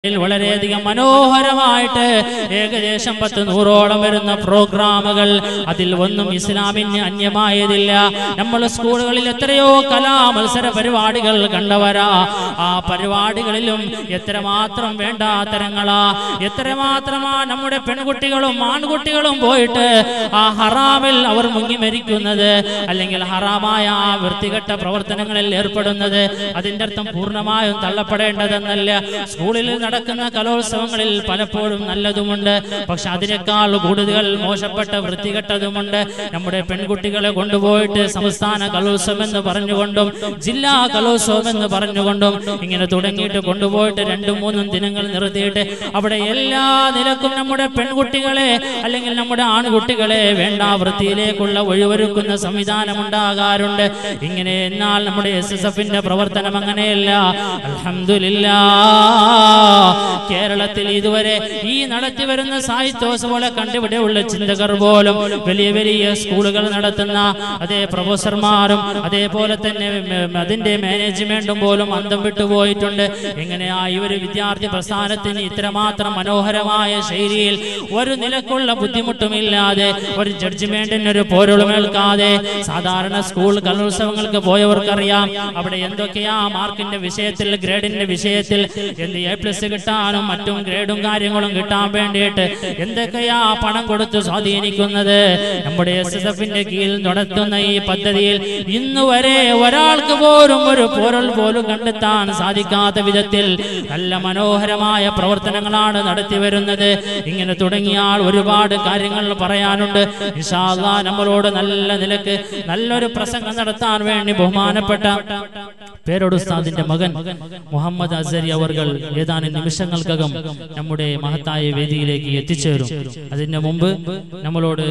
ിൽ വളരെയധികം മനോഹരമായിട്ട് ഏകദേശം പത്ത് നൂറോളം വരുന്ന പ്രോഗ്രാമുകൾ അതിൽ ഒന്നും ഇസ്ലാമിന് അന്യമായതില്ല നമ്മൾ സ്കൂളുകളിൽ എത്രയോ കലാ മത്സര പരിപാടികൾ കണ്ടവരാ ആ പരിപാടികളിലും എത്രമാത്രം വേണ്ടാത്തരങ്ങളാ എത്രമാത്രമാ നമ്മുടെ പെൺകുട്ടികളും ആൺകുട്ടികളും പോയിട്ട് ആ ഹറാമിൽ അവർ മുങ്ങി മരിക്കുന്നത് അല്ലെങ്കിൽ ഹറാമായ ആ വൃത്തികെട്ട പ്രവർത്തനങ്ങളിൽ ഏർപ്പെടുന്നത് അതിന്റെ അർത്ഥം പൂർണ്ണമായും തള്ളപ്പെടേണ്ടതെന്നല്ല സ്കൂളിൽ നടക്കുന്ന കലോത്സവങ്ങളിൽ പലപ്പോഴും നല്ലതുമുണ്ട് പക്ഷെ അതിനേക്കാൾ കൂടുതൽ മോശപ്പെട്ട വൃത്തികെട്ടതുമുണ്ട് നമ്മുടെ പെൺകുട്ടികളെ കൊണ്ടുപോയിട്ട് സംസ്ഥാന കലോത്സവം എന്ന് പറഞ്ഞുകൊണ്ടും ജില്ലാ കലോത്സവം എന്ന് പറഞ്ഞുകൊണ്ടും ഇങ്ങനെ തുടങ്ങിയിട്ട് കൊണ്ടുപോയിട്ട് രണ്ടും മൂന്നും ദിനങ്ങൾ നിർത്തിയിട്ട് അവിടെ എല്ലാ നിലക്കും നമ്മുടെ പെൺകുട്ടികളെ അല്ലെങ്കിൽ നമ്മുടെ ആൺകുട്ടികളെ വേണ്ട വൃത്തിയിലേക്കുള്ള ഒഴിവൊരുക്കുന്ന സംവിധാനം ഉണ്ടാകാറുണ്ട് ഇങ്ങനെ എന്നാൽ നമ്മുടെ എസ് എസ് എഫിന്റെ പ്രവർത്തനം അങ്ങനെയല്ല അൽഹംദുലില്ലാ കേരളത്തിൽ ഇതുവരെ ഈ നടത്തി വരുന്ന സാഹിത്യോത്സവങ്ങളെ കണ്ടിവിടെയുള്ള ചിന്തകർ പോലും വലിയ വലിയ സ്കൂളുകൾ നടത്തുന്ന അതേ പ്രൊഫസർമാരും അതേപോലെ തന്നെ ഉം, അതിന്റെ മാനേജ്മെന്റും പോലും അന്തം വിട്ടുപോയിട്ടുണ്ട് എങ്ങനെയാ ഇവര് വിദ്യാർത്ഥി പ്രസ്ഥാനത്തിന് ഇത്രമാത്രം മനോഹരമായ ശൈലിയിൽ ഒരു നിലക്കുള്ള ബുദ്ധിമുട്ടുമില്ലാതെ ഒരു ജഡ്ജ്മെന്റിന് ഒരു പോരുളമേൽക്കാതെ സാധാരണ സ്കൂൾ കലോത്സവങ്ങൾക്ക് പോയവർക്കറിയാം അവിടെ എന്തൊക്കെയാ മാർക്കിന്റെ വിഷയത്തിൽ ഗ്രേഡിന്റെ വിഷയത്തിൽ എന്ത് എ പ്ലസ് കിട്ടാനും മറ്റും ഗ്രേഡും കാര്യങ്ങളും കിട്ടാൻ വേണ്ടിയിട്ട് എന്തൊക്കെയാ പണം കൊടുത്ത് സ്വാധീനിക്കുന്നത് നമ്മുടെ എസ് എസ് എഫിന്റെ കീഴിൽ നടത്തുന്ന ഈ പദ്ധതിയിൽ ഇന്ന് വരെ ഒരാൾക്ക് പോലും ഒരു പോരൽ പോലും കണ്ടെത്താൻ സാധിക്കാത്ത വിധത്തിൽ നല്ല മനോഹരമായ പ്രവർത്തനങ്ങളാണ് നടത്തി വരുന്നത് ഇങ്ങനെ തുടങ്ങിയാൽ ഒരുപാട് കാര്യങ്ങൾ പറയാനുണ്ട് ഇൻഷാ അല്ലാ നമ്മളോട് നല്ല നിലക്ക് നല്ലൊരു പ്രസംഗം നടത്താൻ വേണ്ടി ബഹുമാനപ്പെട്ട പേരോട് ഉസ്താദിന്റെ മകൻ മുഹമ്മദ് അസരി അവർകൾ ഏതാനും നിമിഷങ്ങൾക്കകം നമ്മുടെ മഹത്തായ വേദിയിലേക്ക് എത്തിച്ചേരും അതിന് മുമ്പ് നമ്മളോട്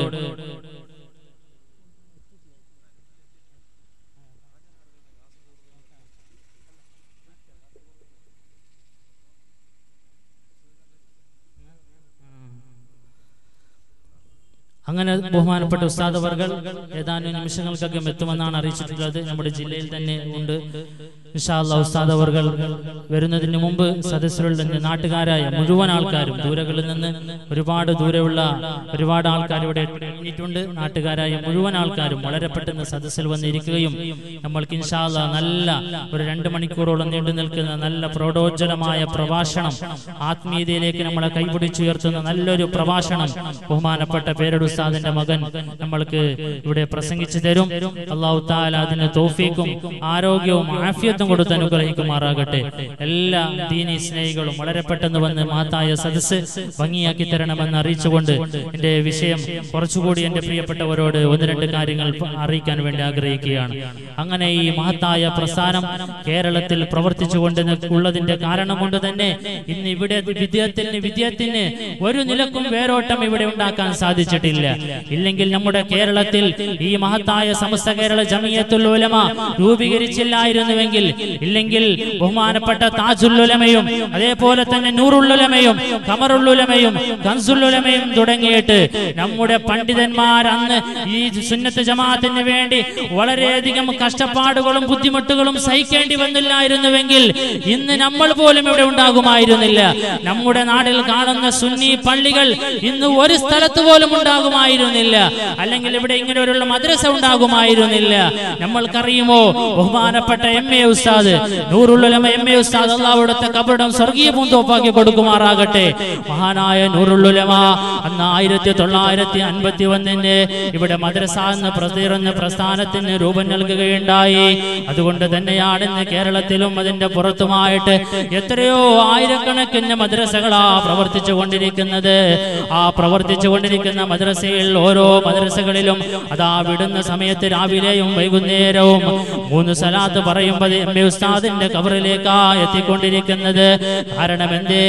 അങ്ങനെ ബഹുമാനപ്പെട്ട ഉസ്താദ് അവർകൾ ഏതാനും നിമിഷങ്ങൾക്കകം എത്തുമെന്നാണ് അറിയിച്ചിട്ടുള്ളത് നമ്മുടെ ജില്ലയിൽ തന്നെ ഉണ്ട് ഇൻഷാ അല്ലാ ഉസ്താദ് അവർകൾ വരുന്നതിന് മുമ്പ് സദസ്സിലുള്ള നാട്ടുകാരായ മുഴുവൻ ആൾക്കാരും ദൂരകളിൽ നിന്ന് ഒരുപാട് ദൂരെയുള്ള ഒരുപാട് ആൾക്കാർ ഇവിടെ എത്തിയിട്ടുണ്ട് നാട്ടുകാരായ മുഴുവൻ ആൾക്കാരും വളരെ പെട്ടെന്ന് സദസ്സിൽ വന്നിരിക്കുകയും നമ്മൾക്ക് ഇൻഷാ അല്ലാ നല്ല ഒരു രണ്ട് മണിക്കൂറോളം നീണ്ടു നിൽക്കുന്ന നല്ല പ്രൗഢോജ്വലമായ പ്രഭാഷണം ആത്മീയതയിലേക്ക് നമ്മളെ കൈപിടിച്ചുയർത്തുന്ന നല്ലൊരു പ്രഭാഷണം ബഹുമാനപ്പെട്ട പേരട് ഉസ്താദിന്റെ മകൻ നമ്മൾക്ക് ഇവിടെ പ്രസംഗിച്ചു തരും അള്ളാഹു താല അതിന് തോഫീക്കും ആരോഗ്യവും ആഫിയത്തും കൊടുത്ത് അനുഗ്രഹിക്കുമാറാകട്ടെ എല്ലാ ദീനി സ്നേഹികളും വളരെ പെട്ടെന്ന് വന്ന് മഹത്തായ സദസ്സ് ഭംഗിയാക്കി തരണമെന്ന് അറിയിച്ചുകൊണ്ട് എന്റെ വിഷയം കുറച്ചുകൂടി എന്റെ പ്രിയപ്പെട്ടവരോട് ഒന്ന് രണ്ട് കാര്യങ്ങൾ പ- അറിയിക്കാൻ വേണ്ടി ആഗ്രഹിക്കുകയാണ് അങ്ങനെ ഈ മഹത്തായ പ്രസ്ഥാനം കേരളത്തിൽ പ്രവർത്തിച്ചുകൊണ്ട് ഉള്ളതിന്റെ കാരണം കൊണ്ട് തന്നെ ഇന്ന് ഇവിടെ വിദ്യാർത്ഥിന് വിദ്യാർത്ഥിന് ഒരു നിലക്കും വേരോട്ടം ഇവിടെ ഉണ്ടാക്കാൻ സാധിച്ചിട്ടില്ല ഇല്ലെങ്കിൽ നമ്മുടെ കേരളത്തിൽ ഈ മഹത്തായ സമസ്ത കേരള ജമിയത്തുൽ ഉലമ രൂപീകരിച്ചില്ലായിരുന്നുവെങ്കിൽ ഇല്ലെങ്കിൽ ബഹുമാനപ്പെട്ട താജുല്ലുലമയും അതേപോലെ തന്നെ നൂറുള്ളുലമയും കമറുള്ളുലമയും കൻസുല്ലുലമയും തുടങ്ങിയിട്ട് നമ്മുടെ പണ്ഡിതന്മാർ അന്ന് ഈ സുന്നത്ത് ജമാഅത്തിന് വേണ്ടി വളരെയധികം കഷ്ടപ്പാടുകളും ബുദ്ധിമുട്ടുകളും സഹിക്കേണ്ടി വന്നില്ലായിരുന്നുവെങ്കിൽ ഇന്ന് നമ്മൾ പോലും ഇവിടെ ഉണ്ടാകുമായിരുന്നില്ല നമ്മുടെ നാട്ടിൽ കാണുന്ന സുന്നി പള്ളികൾ ഇന്ന് ഒരു സ്ഥലത്ത് പോലും ഉണ്ടാകുമായിരുന്നില്ല അല്ലെങ്കിൽ ഇവിടെ ഇങ്ങനെ ഒരു മദ്രസ ഉണ്ടാകുമായിരുന്നില്ല നമ്മൾക്കറിയുമോ ബഹുമാനപ്പെട്ട എം എ ഉസ്താദ് നൂറുള്ളുലമ എം എ ഉസ്താദ് അള്ളാഹുടത്തെ കബറിടം സ്വർഗീയ പൂന്തോപ്പാക്കി കൊടുക്കുമാറാകട്ടെ മഹാനായ നൂറുള്ളുലമ അന്ന് ആയിരത്തി തൊള്ളായിരത്തി അൻപത്തി ഒന്നിന് ഇവിടെ മദ്രസ എന്ന പ്രസിദ്ധ പ്രസ്ഥാനത്തിന് രൂപം നൽകുകയുണ്ടായി അതുകൊണ്ട് തന്നെയാണ് ഇന്ന് കേരളത്തിലും അതിന്റെ പുറത്തുമായിട്ട് എത്രയോ ആയിരക്കണക്കിന് മദ്രസകളാ പ്രവർത്തിച്ചു കൊണ്ടിരിക്കുന്നത് ആ പ്രവർത്തിച്ചു കൊണ്ടിരിക്കുന്ന മദ്രസയിൽ ഓരോ മദ്രസകളിലും അതാ വിടുന്ന സമയത്ത് രാവിലെയും വൈകുന്നേരവും മൂന്ന് സലാത്ത് പറയുമ്പോൾ എം എ ഉസ്താദിന്റെ കബറിലേക്കാ എത്തിക്കൊണ്ടിരിക്കുന്നത് കാരണം എന്തേ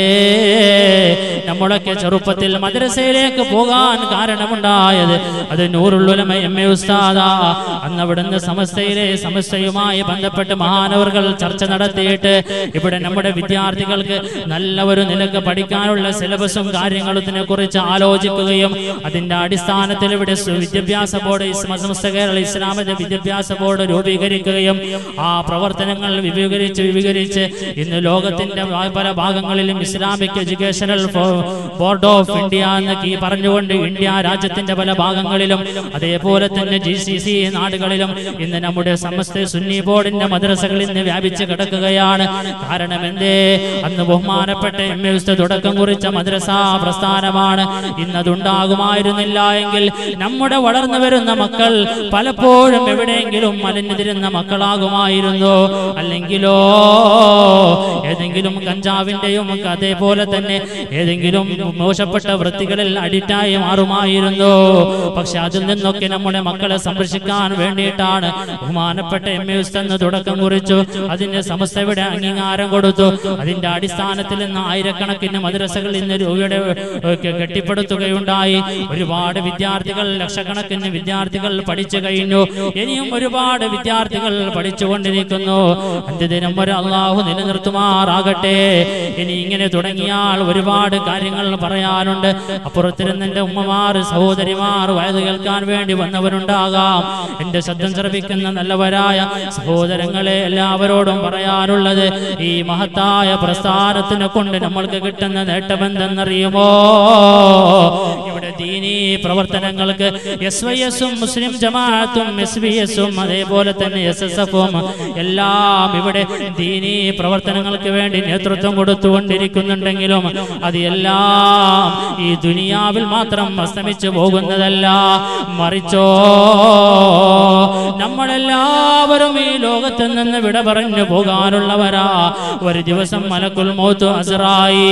നമ്മളൊക്കെ ചെറുപ്പത്തിൽ മദ്രസയിലേക്ക് പോകാൻ കാരണമുണ്ടായത് അത് നൂറുള്ളുലമ എം എ ഉസ്താദാ അന്ന് അവിടുന്ന് സമസ്തയിലെ സമസ്തയുമായി ബന്ധപ്പെട്ട് മഹാനവറുകൾ ചർച്ച നടത്തിയിട്ട് ഇവിടെ നമ്മുടെ വിദ്യാർത്ഥികൾക്ക് നല്ല ഒരു നിലക്ക് പഠിക്കാനുള്ള സിലബസും കാര്യങ്ങളത്തിനെ കുറിച്ച് ആലോചിക്കുകയും അതിന്റെ അടിസ്ഥാനത്തിൽ ഇവിടെ സു- വിദ്യാഭ്യാസ ബോർഡ് ഇസ് സമസ്ത കേരള ഇസ്ലാമിക വിദ്യാഭ്യാസ ബോർഡ് രൂപീകരിക്കുകയും ആ പ്രവർത്തനങ്ങൾ വിപുലീകരിച്ച് വിപുലീകരിച്ച് ഇന്ന് ലോകത്തിന്റെ പ- പല ഭാഗങ്ങളിലും ഇസ്ലാമിക് എഡ്യൂക്കേഷണൽ ഫോ- ബോർഡ് ഓഫ് ഇന്ത്യ എന്ന് കീ പറഞ്ഞുകൊണ്ട് ഇന്ത്യ രാജ്യത്തിന്റെ പല ഭാഗങ്ങളിലും അതേപോലെ തന്നെ ജി സി സി നാടുകളിലും ഇന്ന് നമ്മുടെ സമസ്ത സുന്നി ബോർഡിന്റെ മദ്രസകൾ ഇന്ന് വ്യാപിച്ച് കിടക്കുകയാണ് കാരണം എന്തേ അന്ന് ബഹുമാനപ്പെട്ട എം എ ഉസ്താദ് തുടക്കം കുറിച്ച മദ്രസ പ്രസ്ഥാനമാണ് ഇന്നതുണ്ടാകുമായിരുന്നില്ല എങ്കിൽ നമ്മുടെ വളർന്നു വരുന്ന മക്കൾ പലപ്പോഴും എവിടെയെങ്കിലും മലിഞ്ഞിരുന്ന മക്കളാകുമായിരുന്നു അല്ലെങ്കിലോ ഏതെങ്കിലും കഞ്ചാവിന്റെയും അതേപോലെ തന്നെ ഏതെങ്കിലും മോശപ്പെട്ട വൃത്തികളിൽ അഡിക്റ്റായി മാറുമായിരുന്നു പക്ഷെ അതിൽ നിന്നൊക്കെ നമ്മുടെ മക്കളെ സംരക്ഷിക്കാൻ വേണ്ടിയിട്ടാണ് ബഹുമാനപ്പെട്ട എം എ എന്ന് തുടക്കം കുറിച്ചു അതിന്റെ സമസ്തയുടെ അംഗീകാരം കൊടുത്തു അതിന്റെ അടിസ്ഥാനത്തിൽ ഇന്ന് ആയിരക്കണക്കിന് മദ്രസകൾ ഇന്ന് രൂപയുടെ ഏഹ്, കെട്ടിപ്പടുത്തുകയുണ്ടായി ഒരുപാട് വിദ്യാർത്ഥികൾ ലക്ഷക്കണക്കിന് വിദ്യാർത്ഥികൾ പഠിച്ചു കഴിഞ്ഞു ഇനിയും ഒരുപാട് വിദ്യാർത്ഥികൾ പഠിച്ചുകൊണ്ടിരിക്കുന്നു അന്ത്യദിനം വരെ അള്ളാഹു നിലനിർത്തുമാറാകട്ടെ ഇനി ഇങ്ങനെ തുടങ്ങിയാൽ ഒരുപാട് കാര്യങ്ങൾ പറയാനുണ്ട് അപ്പുറത്തിരുന്ന് എന്റെ ഉമ്മമാർ സഹോദരിമാർ വയത് കേൾക്കാൻ വേണ്ടി വന്നവരുണ്ടാകാം എന്റെ ശബ്ദം ശ്രവിക്കുന്ന നല്ലവരായ സഹോദരങ്ങളെ എല്ലാവരോടും പറയാനുള്ളത് ഈ മഹത്തായ പ്രസ്ഥാനത്തിനെ കൊണ്ട് നമ്മൾക്ക് കിട്ടുന്ന നേട്ടമെന്തെന്നറിയുമോ ഇവിടെ ദീനീ പ്രവർത്തനങ്ങൾക്ക് എസ് വൈ എസും മുസ്ലിം ജമാഅത്തും എസ് ബി എസും അതേപോലെ തന്നെ എസ് എസ് എഫും എല്ലാം ഇവിടെ ദീനീ പ്രവർത്തനങ്ങൾക്ക് വേണ്ടി നേതൃത്വം കൊടുത്തുകൊണ്ടിരിക്കുന്നുണ്ടെങ്കിലും അത് എല്ലാം ഈ ദുനിയാവിൽ മാത്രം അസ്തമിച്ചു പോകുന്നതല്ല മറിച്ചോ നമ്മളെല്ലാവരും ഈ ലോകത്ത് നിന്ന് വിട പറഞ്ഞു പോകാനുള്ളവരാ ഒരു ദിവസം മലക്കുൽ മൗത്ത് അസറായി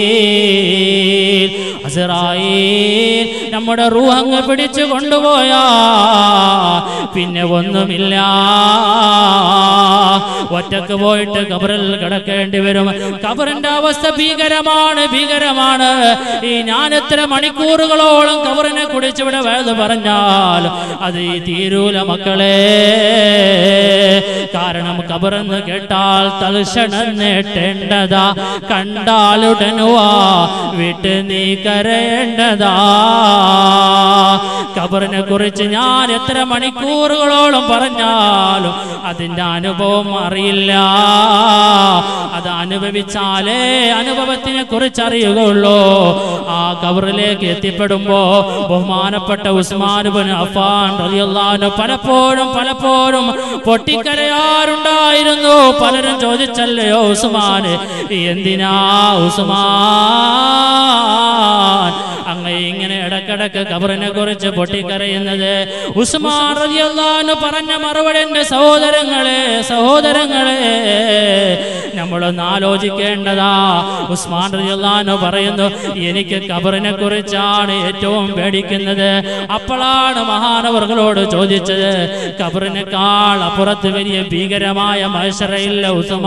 അസറായി നമ്മുടെ റൂഹങ്ങ് പിടിച്ചു കൊണ്ടുപോയാ പിന്നെ ഒന്നുമില്ല ഒറ്റക്ക് പോയിട്ട് കബറിൽ കിടക്കേണ്ടി വരും കബറിന്റെ അവസ്ഥ ഭീകരമാണ് ഭീകരമാണ് ഈ ഞാൻ എത്ര മണിക്കൂറുകളോളം കബറിനെ കുടിച്ച് ഇവിടെ വേദ പറഞ്ഞാൽ അത് ഈ തീരൂല മക്കളെ കാരണം കബറെന്ന് കേട്ടാൽ തൽക്ഷണം നേട്ടേണ്ടതാ കണ്ടാലുടനുവാ വിട്ട് നീ കരയേണ്ടതാ കബറിനെ കുറിച്ച് ഞാൻ എത്ര മണിക്കൂറുകളോളം പറഞ്ഞാലും അതിന്റെ അനുഭവം അറിയില്ല അത് അനുഭവിച്ചാലേ അനുഭവത്തിനെ കുറിച്ച് അറിയുകയുള്ളൂ ആ കബറിലേക്ക് എത്തിപ്പെടുമ്പോ ബഹുമാനപ്പെട്ട ഉസ്മാനുബൻ അഫാൻ റളിയല്ലാഹു പലപ്പോഴും പലപ്പോഴും പൊട്ടിക്കരയാറുണ്ടായിരുന്നു പലരും ചോദിച്ചല്ലയോ ഉസ്മാൻ എന്തിനാ ഉസ്മാൻ അങ്ങ് ഇങ്ങനെ ഇടക്കിടക്ക് കബറിനെ കുറിച്ച് പൊട്ടിക്കരയുന്നത് ഉസ്മാൻ റളിയല്ലാഹു പറഞ്ഞ മറുപടി എന്റെ സഹോദരങ്ങളെ സഹോദരങ്ങളെ നമ്മളൊന്ന് ആലോചിക്കേണ്ടതാ ഉസ്മാൻ റളിയല്ലാഹു പറയുന്നു എനിക്ക് കബറിനെ കുറിച്ചാണ് ഏറ്റവും പേടിക്കുന്നത് അപ്പോഴാണ് മഹാനവർകളോട് ചോദിച്ചത് കബറിനേക്കാൾ അപ്പുറത്ത് വലിയ ഭീകരമായ മത്സരയില്ല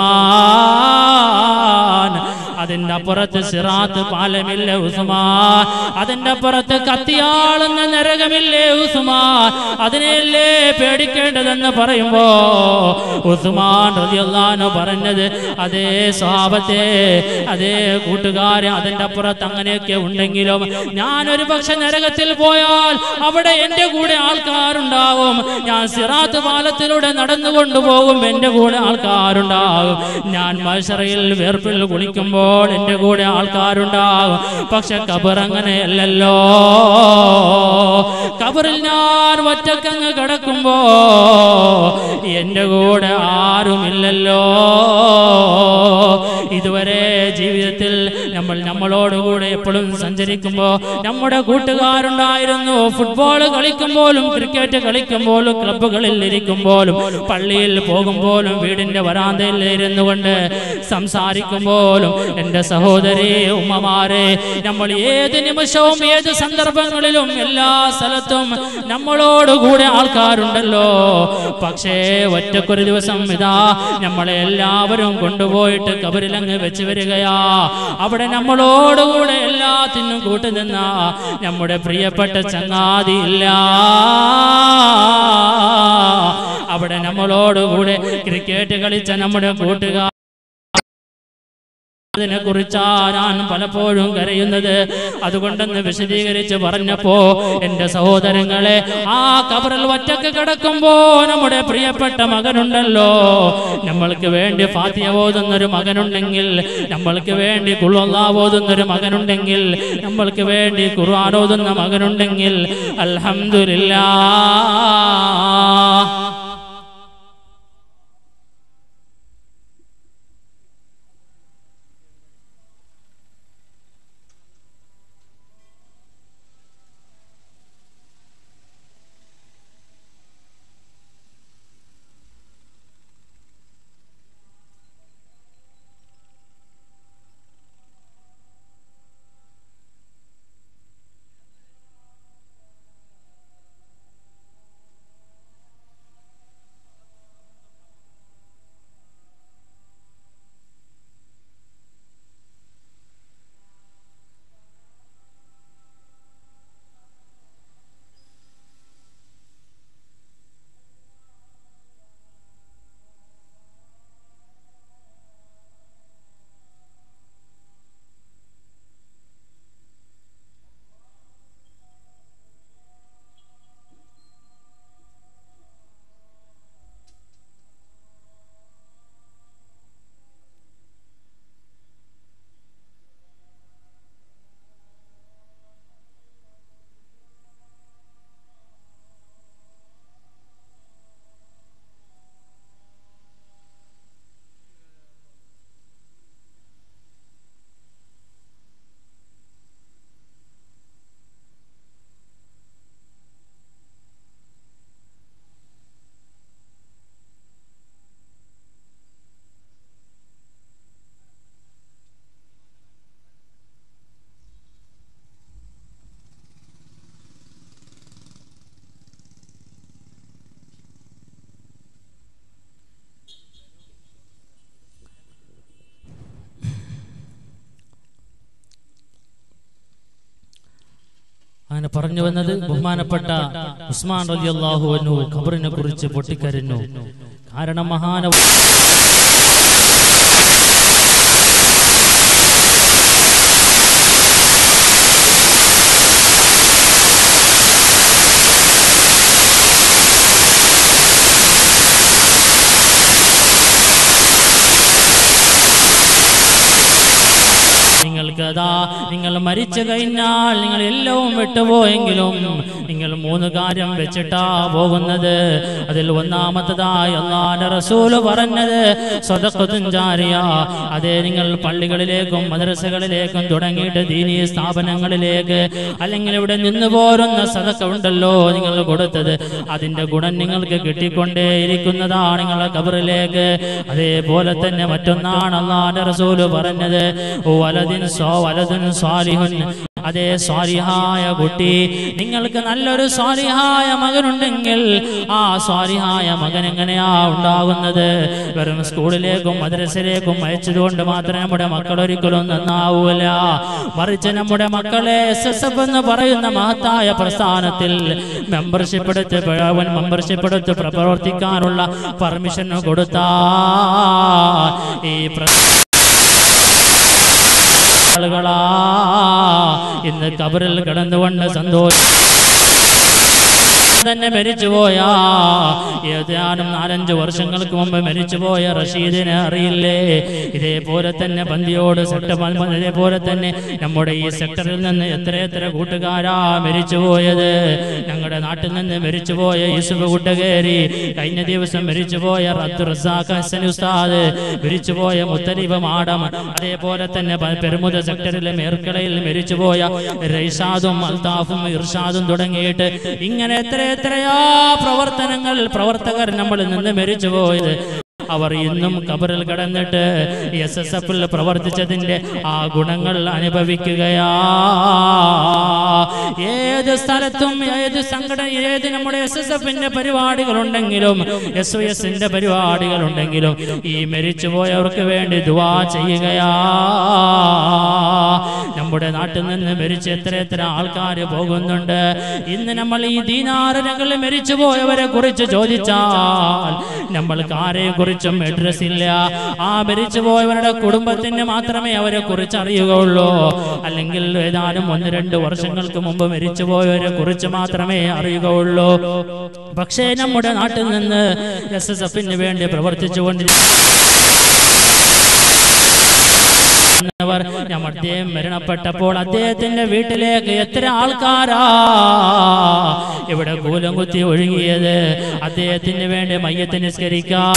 ഉസ്മാൻ അതിന്റെ അപ്പുറത്ത് സിറാത്ത് പാലമില്ല ഉസ്മാൻ അതിന്റെ അപ്പുറത്ത് കത്തിയാളുന്ന നരകമില്ലേ ഉസ്മാൻ അതിനെയല്ലേ പേടിക്കേണ്ടതെന്ന് പറയുമ്പോ ഉസ്മാൻ റളിയല്ലാഹു പറഞ്ഞത് അതേ സ്വഭാവത്തെ അതേ കൂട്ടുകാരെ അതിന്റെ അപ്പുറത്ത് അങ്ങനെയൊക്കെ ഉണ്ടെങ്കിലും ഞാൻ ഒരു പക്ഷെ നരകത്തിൽ പോയാൽ അവിടെ എന്റെ കൂടെ ആൾക്കാരുണ്ടാവും ഞാൻ സിറാത്ത് പാലത്തിലൂടെ നടന്നു കൊണ്ടുപോകും എന്റെ കൂടെ ആൾക്കാരുണ്ടാകും ഞാൻ മത്സരയിൽ വേർപ്പിൽ കുളിക്കുമ്പോൾ എന്റെ കൂടെ ആൾക്കാരുണ്ടാകും പക്ഷെ കബർ അങ്ങനെയല്ലല്ലോ കബറിൽ ഞാൻ ഒറ്റക്കങ്ങ് കിടക്കുമ്പോ എന്റെ കൂടെ ആരുമില്ലല്ലോ ഇതുവരെ ജീവിതത്തിൽ നമ്മൾ നമ്മളോടുകൂടെ എപ്പോഴും സഞ്ചരിക്കുമ്പോ നമ്മുടെ കൂട്ടുകാരുണ്ടായിരുന്നു ഫുട്ബോൾ കളിക്കുമ്പോഴും ക്രിക്കറ്റ് കളിക്കുമ്പോഴും ക്ലബ്ബുകളിൽ ഇരിക്കുമ്പോഴും പള്ളിയിൽ പോകുമ്പോഴും വീടിന്റെ വരാന്തയിൽ ഇരുന്നു കൊണ്ട് സംസാരിക്കുമ്പോഴും എൻ്റെ സഹോദരി ഉമ്മമാരെ നമ്മൾ ഏത് നിമിഷവും ഏത് സന്ദർഭങ്ങളിലും എല്ലാ സ്ഥലത്തും നമ്മളോടുകൂടെ ആൾക്കാരുണ്ടല്ലോ പക്ഷേ ഒറ്റക്കൊരു ദിവസം ഇതാ നമ്മളെ എല്ലാവരും കൊണ്ടുപോയിട്ട് കബറിലങ്ങ് വെച്ച് വരികയാ അവിടെ നമ്മളോടുകൂടെ എല്ലാത്തിനും കൂട്ടുനിന്ന നമ്മുടെ പ്രിയപ്പെട്ട ചങ്ങാതി ഇല്ല അവിടെ നമ്മളോടുകൂടെ ക്രിക്കറ്റ് കളിച്ച നമ്മുടെ കൂട്ടുകാർ അതിനെ കുറിച്ചാ ഞാൻ പലപ്പോഴും കരയുന്നത് അതുകൊണ്ടെന്ന് വിശദീകരിച്ച് പറഞ്ഞപ്പോ എന്റെ സഹോദരങ്ങളെ ആ കബറിൽ ഒറ്റക്ക് കിടക്കുമ്പോ നമ്മുടെ പ്രിയപ്പെട്ട മകനുണ്ടല്ലോ നമ്മൾക്ക് വേണ്ടി ഫാത്തിയ ഓതുന്നൊരു മകനുണ്ടെങ്കിൽ നമ്മൾക്ക് വേണ്ടി കുള്ളുള്ള ഓതുന്നൊരു മകനുണ്ടെങ്കിൽ നമ്മൾക്ക് വേണ്ടി ഖുർആൻ ഓതുന്ന മകനുണ്ടെങ്കിൽ അൽഹംദുലില്ലാ അങ്ങനെ പറഞ്ഞു വന്നത് ബഹുമാനപ്പെട്ട ഉസ്മാൻ റളിയല്ലാഹു അൻഹു ഖബറിനെ കുറിച്ച് പൊട്ടിക്കരഞ്ഞു കാരണം മഹാന നിങ്ങൾക്ക് അതാ നിങ്ങൾ മരിച്ചു കഴിഞ്ഞാൽ നിങ്ങൾ എല്ലാം വിട്ടുപോയെങ്കിലും നിങ്ങൾ മൂന്ന് കാര്യം വെച്ചിട്ടാ പോകുന്നത് അതിൽ ഒന്നാമത്തതായി അള്ളാന്റെ റസൂല് പറഞ്ഞത് സ്വതക്കത്തും ജാരിയ അതെ നിങ്ങൾ പള്ളികളിലേക്കും മദ്രസകളിലേക്കും തുടങ്ങിയിട്ട് ദീനീ സ്ഥാപനങ്ങളിലേക്ക് അല്ലെങ്കിൽ ഇവിടെ നിന്ന് പോരുന്ന സദക്ക ഉണ്ടല്ലോ നിങ്ങൾ കൊടുത്തത് അതിന്റെ ഗുണം നിങ്ങൾക്ക് കിട്ടിക്കൊണ്ടേ ഇരിക്കുന്നതാണ് നിങ്ങളുടെ കബറിലേക്ക് അതേപോലെ തന്നെ മറ്റൊന്നാണ് അള്ളാന്റെ റസൂല് പറഞ്ഞത് വലതിൻ സോ വലതുൻ സ്വാലിഹുൻ അതേ സ്വാലിഹായ കുട്ടി നിങ്ങൾക്ക് നല്ലൊരു സ്വാലിഹായ മകനുണ്ടെങ്കിൽ ആ സ്വാലിഹായ മകൻ എങ്ങനെയാ ഉണ്ടാകുന്നത് വെറും സ്കൂളിലേക്കും മദ്രസയിലേക്കും അയച്ചതുകൊണ്ട് മാത്രമേ നമ്മുടെ മക്കൾ ഒരിക്കലും നന്നാവൂല മറിച്ച് നമ്മുടെ മക്കളെ എസ് എസ് എഫ് എന്ന് പറയുന്ന മഹത്തായ പ്രസ്ഥാനത്തിൽ മെമ്പർഷിപ്പ് എടുത്ത് അവൻ മെമ്പർഷിപ്പ് എടുത്ത് പ്രവർത്തിക്കാനുള്ള പെർമിഷൻ കൊടുത്താ ഈ പ്ര ആളുകളാ ഇന്ന് കബറിൽ കിടന്നുകൊണ്ട് സന്തോഷം തന്നെ മരിച്ചുപോയ ഏതാനും നാലഞ്ച് വർഷങ്ങൾക്ക് മുമ്പ് മരിച്ചുപോയ റഷീദിനെ അറിയില്ലേ ഇതേപോലെ തന്നെ പന്തിയോട് സെക്ടർ ഇതേപോലെ തന്നെ നമ്മുടെ ഈ സെക്ടറിൽ നിന്ന് എത്ര എത്ര കൂട്ടുകാരാ മരിച്ചുപോയത് ഞങ്ങളുടെ നാട്ടിൽ നിന്ന് മരിച്ചുപോയ യൂസുഫ് കൂട്ടുകേരി കഴിഞ്ഞ ദിവസം മരിച്ചുപോയ റബ്ദുർ റസാഖ് ഹസൻ ഉസ്താദ് മരിച്ചുപോയ മുത്തലിബ് മാടം അതേപോലെ തന്നെ പ- പെരുമുത സെക്ടറിലെ മേർക്കളയിൽ മരിച്ചുപോയ റൈഷാദും അൽതാഫും ഇർഷാദും തുടങ്ങിയിട്ട് ഇങ്ങനെ എത്ര എത്രയാ പ്രവർത്തനങ്ങൾ പ്രവർത്തകർ നമ്മളിൽ നിന്ന് മരിച്ചുപോയത് അവർ ഇന്നും കബറിൽ കിടന്നിട്ട് എസ് എസ് എഫിൽ പ്രവർത്തിച്ചതിന്റെ ആ ഗുണങ്ങൾ അനുഭവിക്കുകയാ ഏത് സ്ഥലത്തും ഏത് സംഘടന ഏത് നമ്മുടെ എസ് എസ് എഫിന്റെ പരിപാടികൾ ഉണ്ടെങ്കിലും എസ് ഒ എസിന്റെ പരിപാടികൾ ഉണ്ടെങ്കിലും ഈ മരിച്ചുപോയവർക്ക് വേണ്ടി ദുവാ ചെയ്യുകയാ നമ്മുടെ നാട്ടിൽ നിന്ന് മരിച്ച് എത്ര എത്ര ആൾക്കാർ പോകുന്നുണ്ട് ഇന്ന് നമ്മൾ ഈ ദീനാരങ്ങളിൽ മരിച്ചു പോയവരെ കുറിച്ച് ചോദിച്ചാൽ നമ്മൾക്ക് ആരെയും കുറിച്ചും അഡ്രസ് ഇല്ല ആ മരിച്ചു പോയവരുടെ കുടുംബത്തിന് മാത്രമേ അവരെ കുറിച്ച് അറിയുകയുള്ളൂ അല്ലെങ്കിൽ ഏതാനും ഒന്ന് രണ്ട് വർഷങ്ങൾക്ക് മുമ്പ് മരിച്ചു പോയവരെ കുറിച്ച് മാത്രമേ അറിയുകയുള്ളൂ പക്ഷേ നമ്മുടെ നാട്ടിൽ നിന്ന് എസ് എസ് എഫിന് വേണ്ടി പ്രവർത്തിച്ചുകൊണ്ടിരിക്കുന്നവർ ഞാൻ അദ്ദേഹം മരണപ്പെട്ടപ്പോൾ അദ്ദേഹത്തിന്റെ വീട്ടിലേക്ക് എത്ര ആൾക്കാരാ ഇവിടെ കൂലം കുത്തി ഒഴുകിയത് അദ്ദേഹത്തിന് വേണ്ടി മയ്യത്ത് നിസ്കരിക്കാം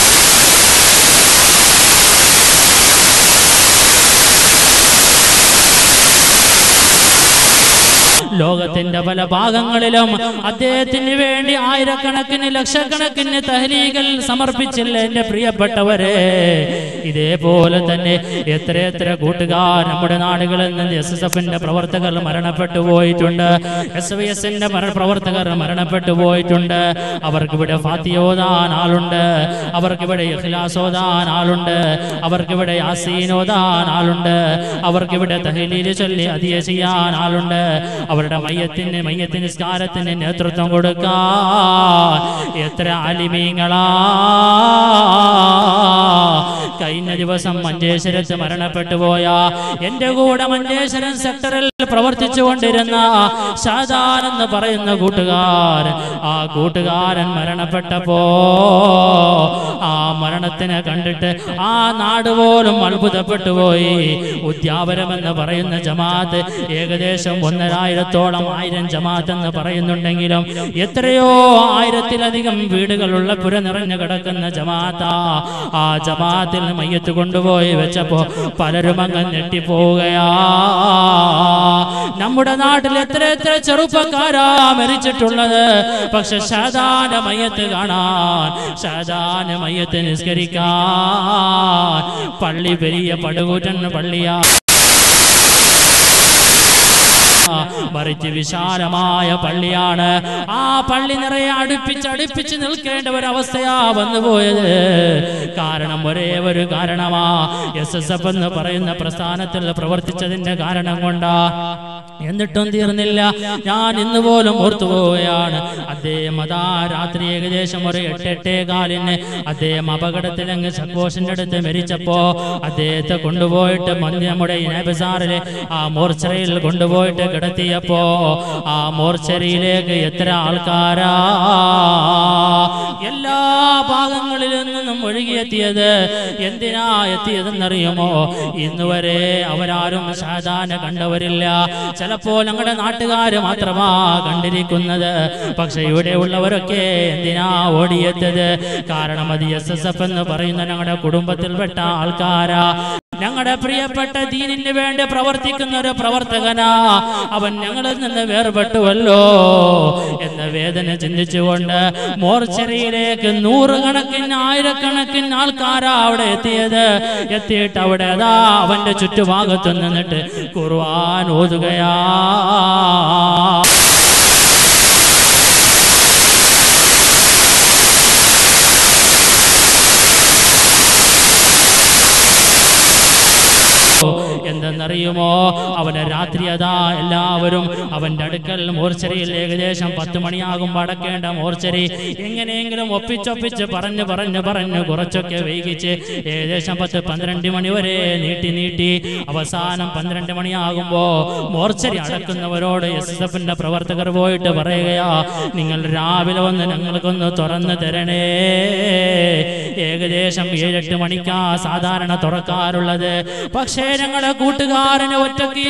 ലോകത്തിന്റെ പല ഭാഗങ്ങളിലും അദ്ദേഹത്തിന് വേണ്ടി ആയിരക്കണക്കിന് ലക്ഷക്കണക്കിന് തഹലീകൾ സമർപ്പിച്ചില്ല എന്റെ പ്രിയപ്പെട്ടവരെ ഇതേപോലെ തന്നെ എത്ര എത്ര കൂട്ടുകാർ നമ്മുടെ നാടുകളിൽ നിന്ന് എസ് എസ് എഫിന്റെ പ്രവർത്തകർ മരണപ്പെട്ടു പോയിട്ടുണ്ട് എസ് വി എസിന്റെ പ്രവർത്തകർ മരണപ്പെട്ടു പോയിട്ടുണ്ട് അവർക്ക് ഇവിടെ ഫാത്തിയോദാൻ ആളുണ്ട് അവർക്ക് ഇവിടെ ഇഖ്ലാസ് ഓതാൻ ആളുണ്ട് അവർക്ക് ഇവിടെ യാസീൻ ഓതാൻ ആളുണ്ട് അവർക്ക് ഇവിടെ തഹലീൽ ചൊല്ലി അതിയ ചെയ്യാൻ ആളുണ്ട് അവരുടെ മയ്യത്തിന് മയ്യത്തിന് നിസ്കാരത്തിന് നേതൃത്വം കൊടുക്കാൻ എത്ര ആലിമീങ്ങളാ കഴിഞ്ഞ ദിവസം മഞ്ചേശ്വരത്ത് മരണപ്പെട്ടു പോയ എന്റെ കൂടെ മഞ്ചേശ്വരം സെക്ടറിൽ പ്രവർത്തിച്ചു കൊണ്ടിരുന്ന ഷാജാൻ എന്ന് പറയുന്ന കൂട്ടുകാരൻ ആ കൂട്ടുകാരൻ മരണപ്പെട്ടപ്പോ ആ മരണത്തിനെ കണ്ടിട്ട് ആ നാട് പോലും അത്ഭുതപ്പെട്ടു പോയി ഉദ്യാപനം എന്ന് പറയുന്ന ജമാഅത്ത് ഏകദേശം ഒന്നരായിരത്തോളം ആയിരം ജമാഅത്ത് എന്ന് പറയുന്നുണ്ടെങ്കിലും എത്രയോ ആയിരത്തിലധികം വീടുകളുള്ള പുര നിറഞ്ഞു കിടക്കുന്ന ജമാഅത്ത ആ ജമാഅത്തിൽ മയ്യത്ത് കൊണ്ടുപോയി വെച്ചപ്പോ പലരും അങ്ങ് ഞെട്ടിപ്പോവുകയാ നമ്മുടെ നാട്ടിൽ എത്ര എത്ര ചെറുപ്പക്കാരാ മരിച്ചിട്ടുള്ളത് പക്ഷെ ഷാദാന്റെ മയ്യത്ത് കാണാൻ ഷാദാന്റെ മയ്യത്ത് നിസ്കരിക്കാൻ പള്ളി വലിയ പടുകൂറ്റൻ പള്ളിയാ മറിച്ച് വിശാലമായ പള്ളിയാണ് ആ പള്ളി നിറയെ അടുപ്പിച്ച് അടുപ്പിച്ച് നിൽക്കേണ്ട ഒരു അവസ്ഥയാ വന്നുപോയത് കാരണം ഒരേ ഒരു കാരണമാ എസ് എസ് എഫ് എന്ന് പറയുന്ന പ്രസ്ഥാനത്തിൽ പ്രവർത്തിച്ചതിന്റെ കാരണം കൊണ്ടാ എന്നിട്ടും തീർന്നില്ല ഞാൻ ഇന്ന് പോലും ഓർത്തു പോവുകയാണ് അദ്ദേഹം അതാ രാത്രി ഏകദേശം ഒരു എട്ട് എട്ടേ കാലിന് അദ്ദേഹം അപകടത്തിൽ അങ്ങ് സന്തോഷിന്റെ അടുത്ത് മരിച്ചപ്പോ അദ്ദേഹത്തെ കൊണ്ടുപോയിട്ട് മന്തി നമ്മുടെ നബസാറിലെ ആ മോർച്ചറിയിൽ കൊണ്ടുപോയിട്ട് കിടത്തിയപ്പോ ആ മോർച്ചറിയിലേക്ക് എത്ര ആൾക്കാരാ എല്ലാ ഭാഗങ്ങളിൽ നിന്നും ഒഴുകിയെത്തിയത് എന്തിനാ എത്തിയതെന്നറിയുമോ ഇന്ന് വരെ അവരാരും സാധാരണ കണ്ടവരില്ല ചിലപ്പോൾ ഞങ്ങളുടെ നാട്ടുകാര് മാത്രമാ കണ്ടിരിക്കുന്നത് പക്ഷെ ഇവിടെ ഉള്ളവരൊക്കെ എന്തിനാ ഓടിയെത്തത് കാരണം അത് എസ് എസ് എഫ് എന്ന് പറയുന്ന ഞങ്ങളുടെ കുടുംബത്തിൽപ്പെട്ട ആൾക്കാരാ ഞങ്ങളുടെ പ്രിയപ്പെട്ട ദീനിന് വേണ്ടി പ്രവർത്തിക്കുന്ന ഒരു പ്രവർത്തകനാ അവൻ ഞങ്ങളിൽ നിന്ന് വേർപെട്ടുവല്ലോ എന്ന വേദന ചിന്തിച്ചുകൊണ്ട് മോർച്ചറിയിലേക്ക് നൂറുകണക്കിന് ആയിരക്കണക്കിന് ആൾക്കാരാ അവിടെ എത്തിയത് എത്തിയിട്ട് അവിടെ അതാ അവന്റെ ചുറ്റുഭാഗത്ത് നിന്നിട്ട് ഖുർആൻ ഓതുകയാ എന്തെന്നറിയുമോ അവന് രാത്രി അതാ എല്ലാവരും അവന്റെ അടുക്കൽ മോർച്ചറിയിൽ ഏകദേശം പത്ത് മണിയാകുമ്പോൾ അടക്കേണ്ട മോർച്ചറി എങ്ങനെയെങ്കിലും ഒപ്പിച്ചൊപ്പിച്ച് പറഞ്ഞു പറഞ്ഞു പറഞ്ഞു കുറച്ചൊക്കെ വൈകിച്ച് ഏകദേശം പത്ത് പന്ത്രണ്ട് മണി വരെ നീട്ടി നീട്ടി അവസാനം പന്ത്രണ്ട് മണിയാകുമ്പോ മോർച്ചറി അടക്കുന്നവരോട് എസ് എസ് എഫിന്റെ പ്രവർത്തകർ പോയിട്ട് പറയുകയാ നിങ്ങൾ രാവിലെ വന്ന് ഞങ്ങൾക്കൊന്ന് തുറന്നു തരണേ ഏകദേശം ഏഴെട്ട് മണിക്കാ സാധാരണ തുറക്കാറുള്ളത് പക്ഷേ ഞങ്ങളുടെ കൂട്ടുകാരനെ ഒറ്റയ്ക്ക്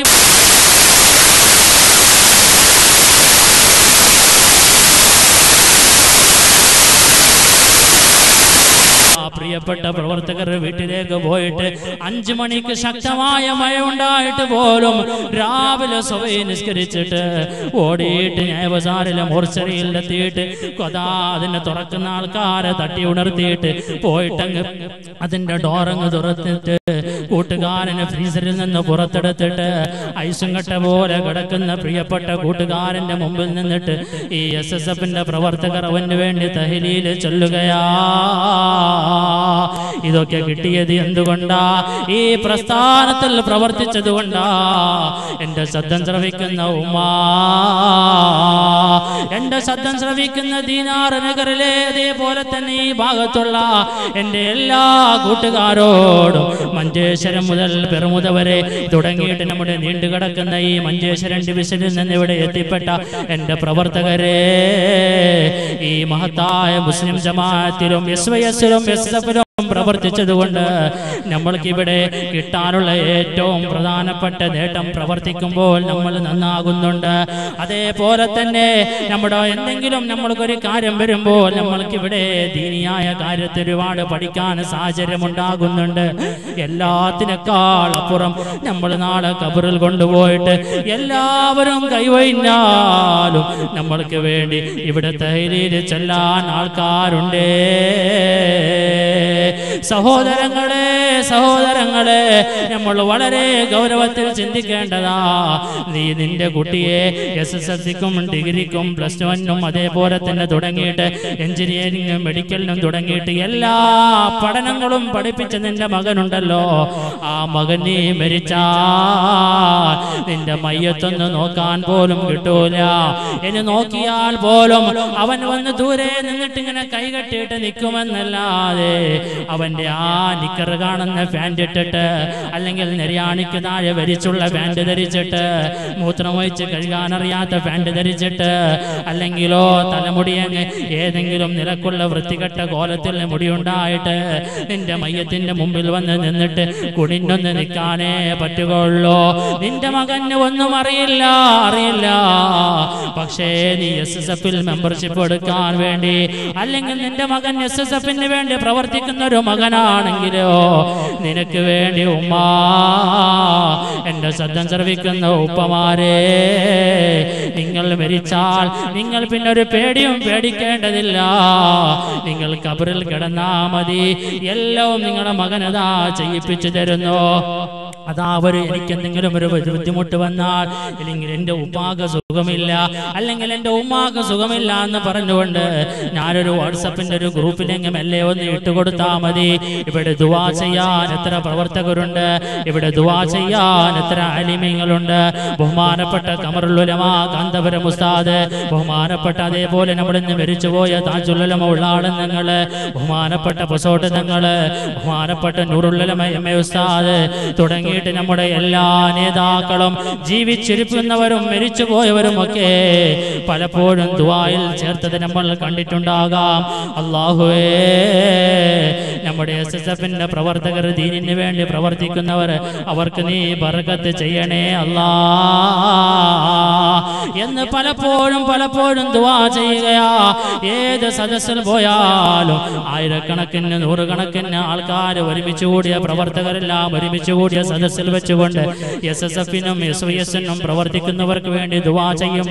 ആ പ്രിയപ്പെട്ട പ്രവർത്തകർ വീട്ടിലേക്ക് പോയിട്ട് അഞ്ചു മണിക്ക് ശക്തമായ മഴ ഉണ്ടായിട്ട് പോലും രാവിലെ സ്വയം നിസ്കരിച്ചിട്ട് ഓടിയിട്ട് ന്യായബസാറിലെ മോർച്ചറിയിൽ എത്തിയിട്ട് കൊതാ അതിനെ തുറക്കുന്ന ആൾക്കാരെ തട്ടി ഉണർത്തിയിട്ട് പോയിട്ടങ്ങ് അതിന്റെ ഡോറങ്ങ് തുറന്നിട്ട് കൂട്ടുകാരനെ ഫ്രീസറിൽ നിന്ന് പുറത്തെടുത്തിട്ട് ഐസും കട്ട പോലെ കിടക്കുന്ന പ്രിയപ്പെട്ട കൂട്ടുകാരന്റെ മുമ്പിൽ നിന്നിട്ട് ഈ എസ് എസ് എഫിന്റെ പ്രവർത്തകർ അവന് വേണ്ടി തഹലീല് ചൊല്ലുകയാ ഇതൊക്കെ കിട്ടിയത് എന്തുകൊണ്ടാ ഈ പ്രസ്ഥാനത്തിൽ പ്രവർത്തിച്ചത് കൊണ്ടാ എന്റെ ശബ്ദം ശ്രവിക്കുന്ന ഉമ്മാ എന്റെ ശബ്ദം ശ്രവിക്കുന്ന ദീനാർ നഗറിലെ അതേപോലെ തന്നെ ഈ ഭാഗത്തുള്ള എന്റെ എല്ലാ കൂട്ടുകാരോടും മഞ്ചേശ്വരം മുതൽ പെറുമുത വരെ തുടങ്ങിയിട്ട് നമ്മുടെ നീണ്ടുകിടക്കുന്ന ഈ മഞ്ചേശ്വരം ഡിവിഷനിൽ നിന്ന് ഇവിടെ എത്തിപ്പെട്ട എന്റെ പ്രവർത്തകരെ ഈ മഹത്തായ മുസ്ലിം ജമാഅത്തിലും എസ് വൈ എസിലും എസ് എഫിലും പ്രവർത്തിച്ചതുകൊണ്ട് നമ്മൾക്ക് ഇവിടെ കിട്ടാനുള്ള ഏറ്റവും പ്രധാനപ്പെട്ട നേട്ടം പ്രവർത്തിക്കുമ്പോൾ നമ്മൾ നന്നാകുന്നുണ്ട് അതേപോലെ തന്നെ നമ്മുടെ എന്തെങ്കിലും നമ്മൾക്കൊരു കാര്യം വരുമ്പോൾ നമ്മൾക്ക് ഇവിടെ ദീനിയായ കാര്യത്തിൽ ഒരുപാട് പഠിക്കാൻ സാഹചര്യം ഉണ്ടാകുന്നുണ്ട് എല്ലാത്തിനേക്കാൾ അപ്പുറം നമ്മൾ നാളെ കബറിൽ കൊണ്ടുപോയിട്ട് എല്ലാവരും കൈവഴിഞ്ഞാലും നമ്മൾക്ക് വേണ്ടി ഇവിടെ തൈലിയിൽ ചെല്ലാൻ ആൾക്കാരുണ്ടേ സഹോദരങ്ങളെ സഹോദരങ്ങളെ നമ്മൾ വളരെ ഗൗരവത്തിൽ ചിന്തിക്കേണ്ടതാ നീ നിന്റെ കുട്ടിയെ എസ് എസ് എൽ സിക്കും ഡിഗ്രിക്കും പ്ലസ് വണ്ണും അതേപോലെ തന്നെ തുടങ്ങിയിട്ട് എഞ്ചിനീയറിംഗും മെഡിക്കലിനും തുടങ്ങിയിട്ട് എല്ലാ പഠനങ്ങളും പഠിപ്പിച്ച നിന്റെ മകനുണ്ടല്ലോ ആ മകൻ നീ മരിച്ചാൽ നിന്റെ മയ്യത്തൊന്ന് നോക്കാൻ പോലും കിട്ടൂല ഇനി നോക്കിയാൽ പോലും അവൻ വന്ന് ദൂരെ നിന്നിട്ട് ഇങ്ങനെ കൈകെട്ടിയിട്ട് നിൽക്കുമെന്നല്ലാതെ അവന്റെ ആ നിക്കർ കാണുന്ന പാൻറ് ഇട്ടിട്ട് അല്ലെങ്കിൽ നെരിയാണിക്ക് താഴെ വരിച്ചുള്ള പാൻറ് ധരിച്ചിട്ട് മൂത്രമൊഴിച്ച് കഴുകാനറിയാത്ത പാൻറ് ധരിച്ചിട്ട് അല്ലെങ്കിലോ തലമുടി അങ്ങ് ഏതെങ്കിലും നിലക്കുള്ള വൃത്തികെട്ട കോലത്തിൽ മുടിയുണ്ടായിട്ട് നിന്റെ മയ്യത്തിന്റെ മുമ്പിൽ വന്ന് നിന്നിട്ട് കുടിഞ്ഞൊന്ന് നിൽക്കാനേ പറ്റുകയുള്ളൂ നിന്റെ മകന് ഒന്നും അറിയില്ല അറിയില്ല പക്ഷേ നീ എസ് എസ് എഫിൽ മെമ്പർഷിപ്പ് എടുക്കാൻ വേണ്ടി അല്ലെങ്കിൽ നിന്റെ മകൻ എസ് എസ് എഫിന് വേണ്ടി പ്രവർത്തിക്കുന്ന ഒരു മകനാണെങ്കിലോ നിനക്ക് വേണ്ടി ഉമ്മാ എന്റെ ശബ്ദം ശ്രവിക്കുന്ന ഉപ്പമാരെ നിങ്ങൾ മരിച്ചാൽ നിങ്ങൾ പിന്നെ ഒരു പേടിയും പേടിക്കേണ്ടതില്ല നിങ്ങൾ കബറിൽ കിടന്നാ മതി എല്ലാം നിങ്ങളുടെ മകനതാ ചെയ്യിപ്പിച്ചു തരുന്നു അതാ അവർ എനിക്ക് എന്തെങ്കിലും ഒരു ബുദ്ധിമുട്ട് വന്നാൽ അല്ലെങ്കിൽ എൻ്റെ ഉമ്മാക്ക് സുഖമില്ല അല്ലെങ്കിൽ എൻ്റെ ഉമ്മാക്ക് സുഖമില്ല എന്ന് പറഞ്ഞുകൊണ്ട് ഞാനൊരു വാട്സപ്പിന്റെ ഒരു ഗ്രൂപ്പിലെങ്കിലും എല്ലേ ഒന്ന് ഇട്ടുകൊടുത്താൽ മതി ഇവിടെ ദുവാ ചെയ്യാൻ എത്ര പ്രവർത്തകരുണ്ട് ഇവിടെ ദുവാ ചെയ്യാൻ എത്ര അലിമീങ്ങളുണ്ട് ബഹുമാനപ്പെട്ട കമറുലുലമ കാന്തപുരം ഉസ്താദ് ബഹുമാനപ്പെട്ട അതേപോലെ നമ്മുടെ ഇന്ന് മരിച്ചുപോയ താജുലുലമ ഉള്ള ആളെന്നങ്ങള് ബഹുമാനപ്പെട്ട പൊസോട്ട് തങ്ങള് ബഹുമാനപ്പെട്ട നൂറുലുലമ എം എ ഉസ്താദ് തുടങ്ങിയിട്ട് നമ്മുടെ എല്ലാ നേതാക്കളും ജീവിച്ചിരിക്കുന്നവരും മരിച്ചുപോയവരും ഒക്കെ പലപ്പോഴും ദുവായിൽ ചേർത്തത് നമ്മൾ കണ്ടിട്ടുണ്ടാകാം അള്ളാഹുവേ നമ്മുടെ എസ് എസ് എഫിന്റെ പ്രവർത്തകർ ദീനിന് വേണ്ടി പ്രവർത്തിക്കുന്നവർ അവർക്ക് നീ ബർക്കത്ത് ചെയ്യണേ അല്ലാ എന്ന് പലപ്പോഴും പലപ്പോഴും ദുവാ ചെയ്യുകയാ ഏത് സദസ്സിൽ പോയാലും ആയിരക്കണക്കിന് നൂറുകണക്കിന് ആൾക്കാർ ഒരുമിച്ച് കൂടിയ പ്രവർത്തകരെല്ലാം ഒരുമിച്ച് കൂടിയ സദസ്സിൽ വെച്ചുകൊണ്ട് എസ് എസ് എഫിനും എസ് വൈ എസിനും പ്രവർത്തിക്കുന്നവർക്ക് വേണ്ടി ദുവാ ചെയ്യും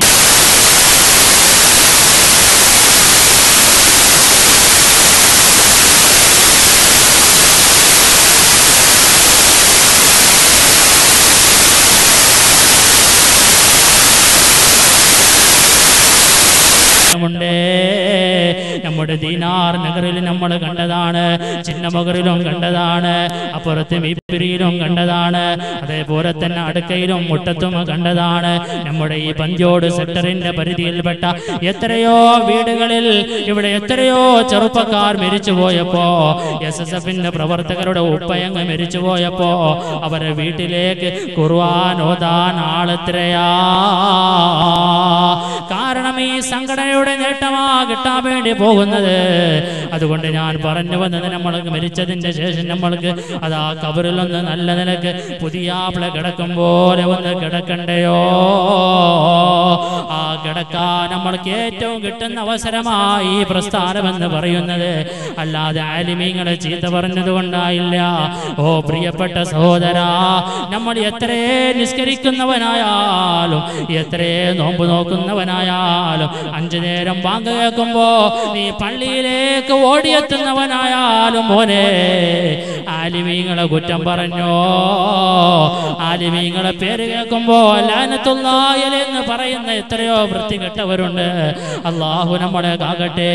ഉണ്ട് നമ്മുടെ ദീനാർ നഗറിൽ നമ്മൾ കണ്ടതാണ് ചിന്നമകറിലും കണ്ടതാണ് അപ്പുറത്ത് മീപ്പിരിയിലും കണ്ടതാണ് അതേപോലെ തന്നെ അടുക്കയിലും മുട്ടത്തും കണ്ടതാണ് നമ്മുടെ ഈ പഞ്ചോട് സെക്ടറിന്റെ പരിധിയിൽപ്പെട്ട എത്രയോ വീടുകളിൽ ഇവിടെ എത്രയോ ചെറുപ്പക്കാർ മരിച്ചു പോയപ്പോ എസ് എസ് എഫിന്റെ പ്രവർത്തകരുടെ ഉപ്പയങ്ങ് മരിച്ചു പോയപ്പോ അവരെ വീട്ടിലേക്ക് കുർവാൻ ഓതാൻ ആളെത്രയാ കാരണം ഈ സംഘടനയുടെ നേട്ടമാ കിട്ടാൻ വേണ്ടി പോകുന്നത് അതുകൊണ്ട് ഞാൻ പറഞ്ഞു വന്നത് നമ്മൾക്ക് മരിച്ചതിന്റെ ശേഷം നമ്മൾക്ക് അതാ കബറിലൊന്ന് നല്ല നിലക്ക് പുതിയാപ്പിള കിടക്കും പോലെ ഒന്ന് കിടക്കണ്ടയോ ആ കിടക്കാൻ നമ്മൾക്ക് ഏറ്റവും കിട്ടുന്ന അവസരമായി ഈ പ്രസ്ഥാനം എന്ന് പറയുന്നത് അല്ലാതെ ആലിമീങ്ങളെ ചീത്ത പറഞ്ഞത് കൊണ്ടായില്ല ഓ പ്രിയപ്പെട്ട സഹോദരാ നമ്മൾ എത്രേ നിസ്കരിക്കുന്നവനായാലും എത്രേ നോമ്പ് നോക്കുന്നവനായാലും അഞ്ചു നേരം വാങ്ങ കേൾക്കുമ്പോ നീ പള്ളിയിലേക്ക് ഓടിയെത്തുന്നവനായാലും മോനെ ആലിമീങ്ങളെ കുറ്റം പറഞ്ഞോ ആലിമീങ്ങളെ പേര് കേൾക്കുമ്പോ ലാനത്തുള്ളായൽ എന്ന് പറയുന്ന എത്രയോ വൃത്തികെട്ടവരുണ്ട് അള്ളാഹു നമ്മളെ കാകട്ടെ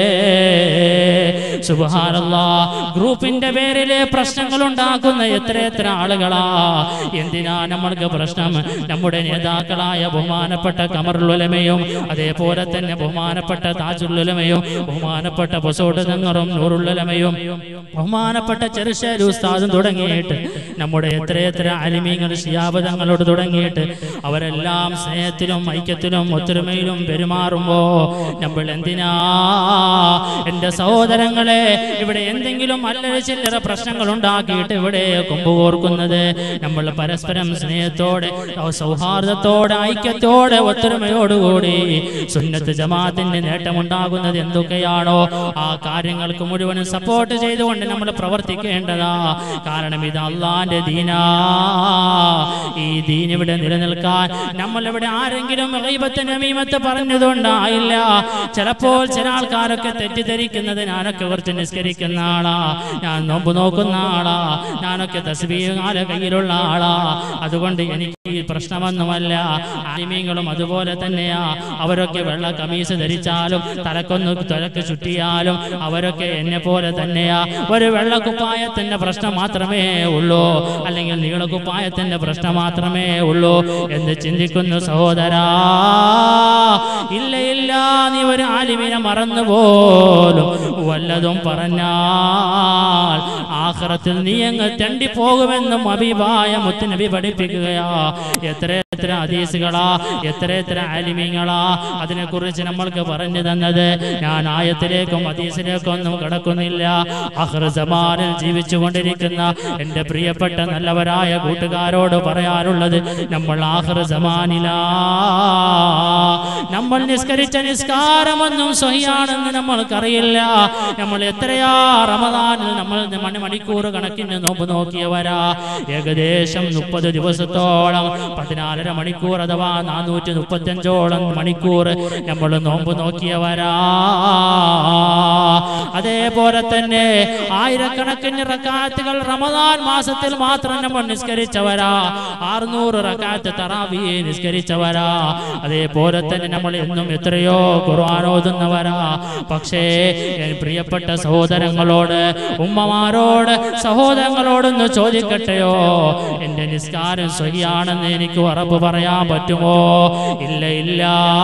സുബാനല്ലാ ഗ്രൂപ്പിന്റെ പേരില് പ്രശ്നങ്ങൾ ഉണ്ടാക്കുന്ന എത്ര എത്ര ആളുകളാ എന്തിനാ നമ്മൾക്ക് പ്രശ്നം നമ്മുടെ നേതാക്കളായ ബഹുമാനപ്പെട്ട കമറുലുലമയും അതേപോലെ തന്നെ ബഹുമാനപ്പെട്ട താജുലുലമയും ബഹുമാനപ്പെട്ട പൊസോട് നങ്ങറും നൂറുലുലമയും ബഹുമാനപ്പെട്ട ചെറുശ്ശേരി ഉസ്താദും തുടങ്ങിയിട്ട് നമ്മുടെ എത്ര എത്ര അലിമീങ്ങൾ ശിയാബദങ്ങളോട് തുടങ്ങിയിട്ട് അവരെല്ലാം സ്നേഹത്തിലും ഐക്യത്തിലും ഒത്തൊരുമയിലും പെരുമാറുമ്പോ നമ്മൾ എന്തിനാ എന്റെ സഹോദരങ്ങളെ ഇവിടെ എന്തെങ്കിലും അല്ലറ ചില്ലറ പ്രശ്നങ്ങൾ ഉണ്ടാക്കിയിട്ട് ഇവിടെ കൊമ്പ് കോർക്കുന്നത് നമ്മൾ പരസ്പരം സ്നേഹത്തോടെ സൗഹാർദ്ദത്തോടെ ഐക്യത്തോടെ ഒത്തൊരുമയോടുകൂടി സുന്നത്ത് ജമാഅത്തിന്റെ നേട്ടമുണ്ടാകുന്നത് എന്തൊക്കെയാണോ ആ കാര്യങ്ങൾക്ക് മുഴുവനും സപ്പോർട്ട് ചെയ്തുകൊണ്ട് നമ്മൾ പ്രവർത്തിക്കേണ്ടതാ കാരണം ഇത് അള്ളാന്റെ ദീനാ ഈ ദീൻ ഇവിടെ നിലനിൽക്കാൻ നമ്മൾ ഇവിടെ ആരെങ്കിലും റീബത്ത് നമീമത്ത് പറഞ്ഞതുകൊണ്ടായില്ല ചിലപ്പോൾ ചില ആൾക്കാരൊക്കെ തെറ്റിദ്ധരിക്കുന്നത് ഞാനൊക്കെ കുറച്ച് നിസ്കരിക്കുന്ന ആളാ ഞാൻ നോമ്പ് നോക്കുന്ന ആളാ ഞാനൊക്കെ തസ്ബീഹാല കയ്യിലുള്ള ആളാ അതുകൊണ്ട് എനിക്ക് ഈ പ്രശ്നമൊന്നുമല്ല ആലിമീങ്ങളും അതുപോലെ തന്നെയാ അവരൊക്കെ വെള്ള കമീസ് ധരിച്ചാലും തലക്കൊന്ന് തലക്ക് ചുറ്റിയാലും അവരൊക്കെ എന്നെ പോലെ തന്നെയാ ഒരു വെള്ളക്കുപ്പായത്തിന്റെ പ്രശ്നം മാത്രമേ ഉള്ളൂ അല്ലെങ്കിൽ നീളക്കുപ്പായത്തിന്റെ പ്രശ്നം മാത്രമേ ഉള്ളൂ എന്ന് ചിന്തിക്കുന്നു സഹോദരാ ഇല്ല ഇല്ല നീ ഒരു ആലിമിനെ മറന്നു പോലും വല്ലതും പറഞ്ഞാൽ ആഖിറത്തിൽ നീ അങ്ങ് തെണ്ടി പോകുമെന്നും അഭിപായ മുത്തുനബി പഠിപ്പിക്കുകയാ എത്ര എത്ര ഹദീസുകളാ എത്ര എത്ര ആലിമീങ്ങളാ അതിനെക്കുറിച്ച് നമ്മൾക്ക് പറഞ്ഞു തന്നത് ഞാൻ ആയത്തിലേക്കും ഹദീസിലേക്കും ഒന്നും കിടക്കുന്നില്ല അഹ്റസമാനിൽ ജീവിച്ചു കൊണ്ടിരിക്കുന്ന എൻ്റെ പ്രിയപ്പെട്ട നല്ലവരായ കൂട്ടുകാരോട് പറയാനുള്ളത് നമ്മൾ ആഹ്റസമാനിലാ നമ്മൾ നിസ്കരിച്ച നിസ്കാരമൊന്നും സ്വഹിയാണെന്ന് നമ്മൾക്കറിയില്ല നമ്മൾ എത്രയാ റമദാനിൽ നമ്മൾ മണി മണിക്കൂർ കണക്കിന് നോമ്പ് നോക്കിയവരാ ഏകദേശം മുപ്പത് ദിവസത്തോളം പതിനാലര മണിക്കൂർ അഥവാ നാനൂറ്റി മുപ്പത്തഞ്ചോളം മണിക്കൂർ നമ്മൾ നോമ്പ് നോക്കിയവരാ അതേപോലെ തന്നെ ആയിരക്കണക്കിന് റക്കാത്തുകൾ റമദാൻ മാസത്തിൽ മാത്രം നമ്മൾ നിസ്കരിച്ചവരാ അറുന്നൂറ് റക്കാത്ത് തറാവി നിസ്കരിച്ചവരാ അതേപോലെ തന്നെ നമ്മൾ എന്നും എത്രയോ ഖുർആൻ ഓതുന്നവരാ പക്ഷേ എൻ പ്രിയപ്പെട്ട സഹോദരങ്ങളോട് ഉമ്മമാരോട് സഹോദരങ്ങളോടൊന്ന് ചോദിക്കട്ടെയോ എന്റെ നിസ്കാരം സ്വഹിയാണെന്ന് എനിക്ക് ഉറപ്പ് പറയാൻ പറ്റുമോ ഇല്ല ഇല്ല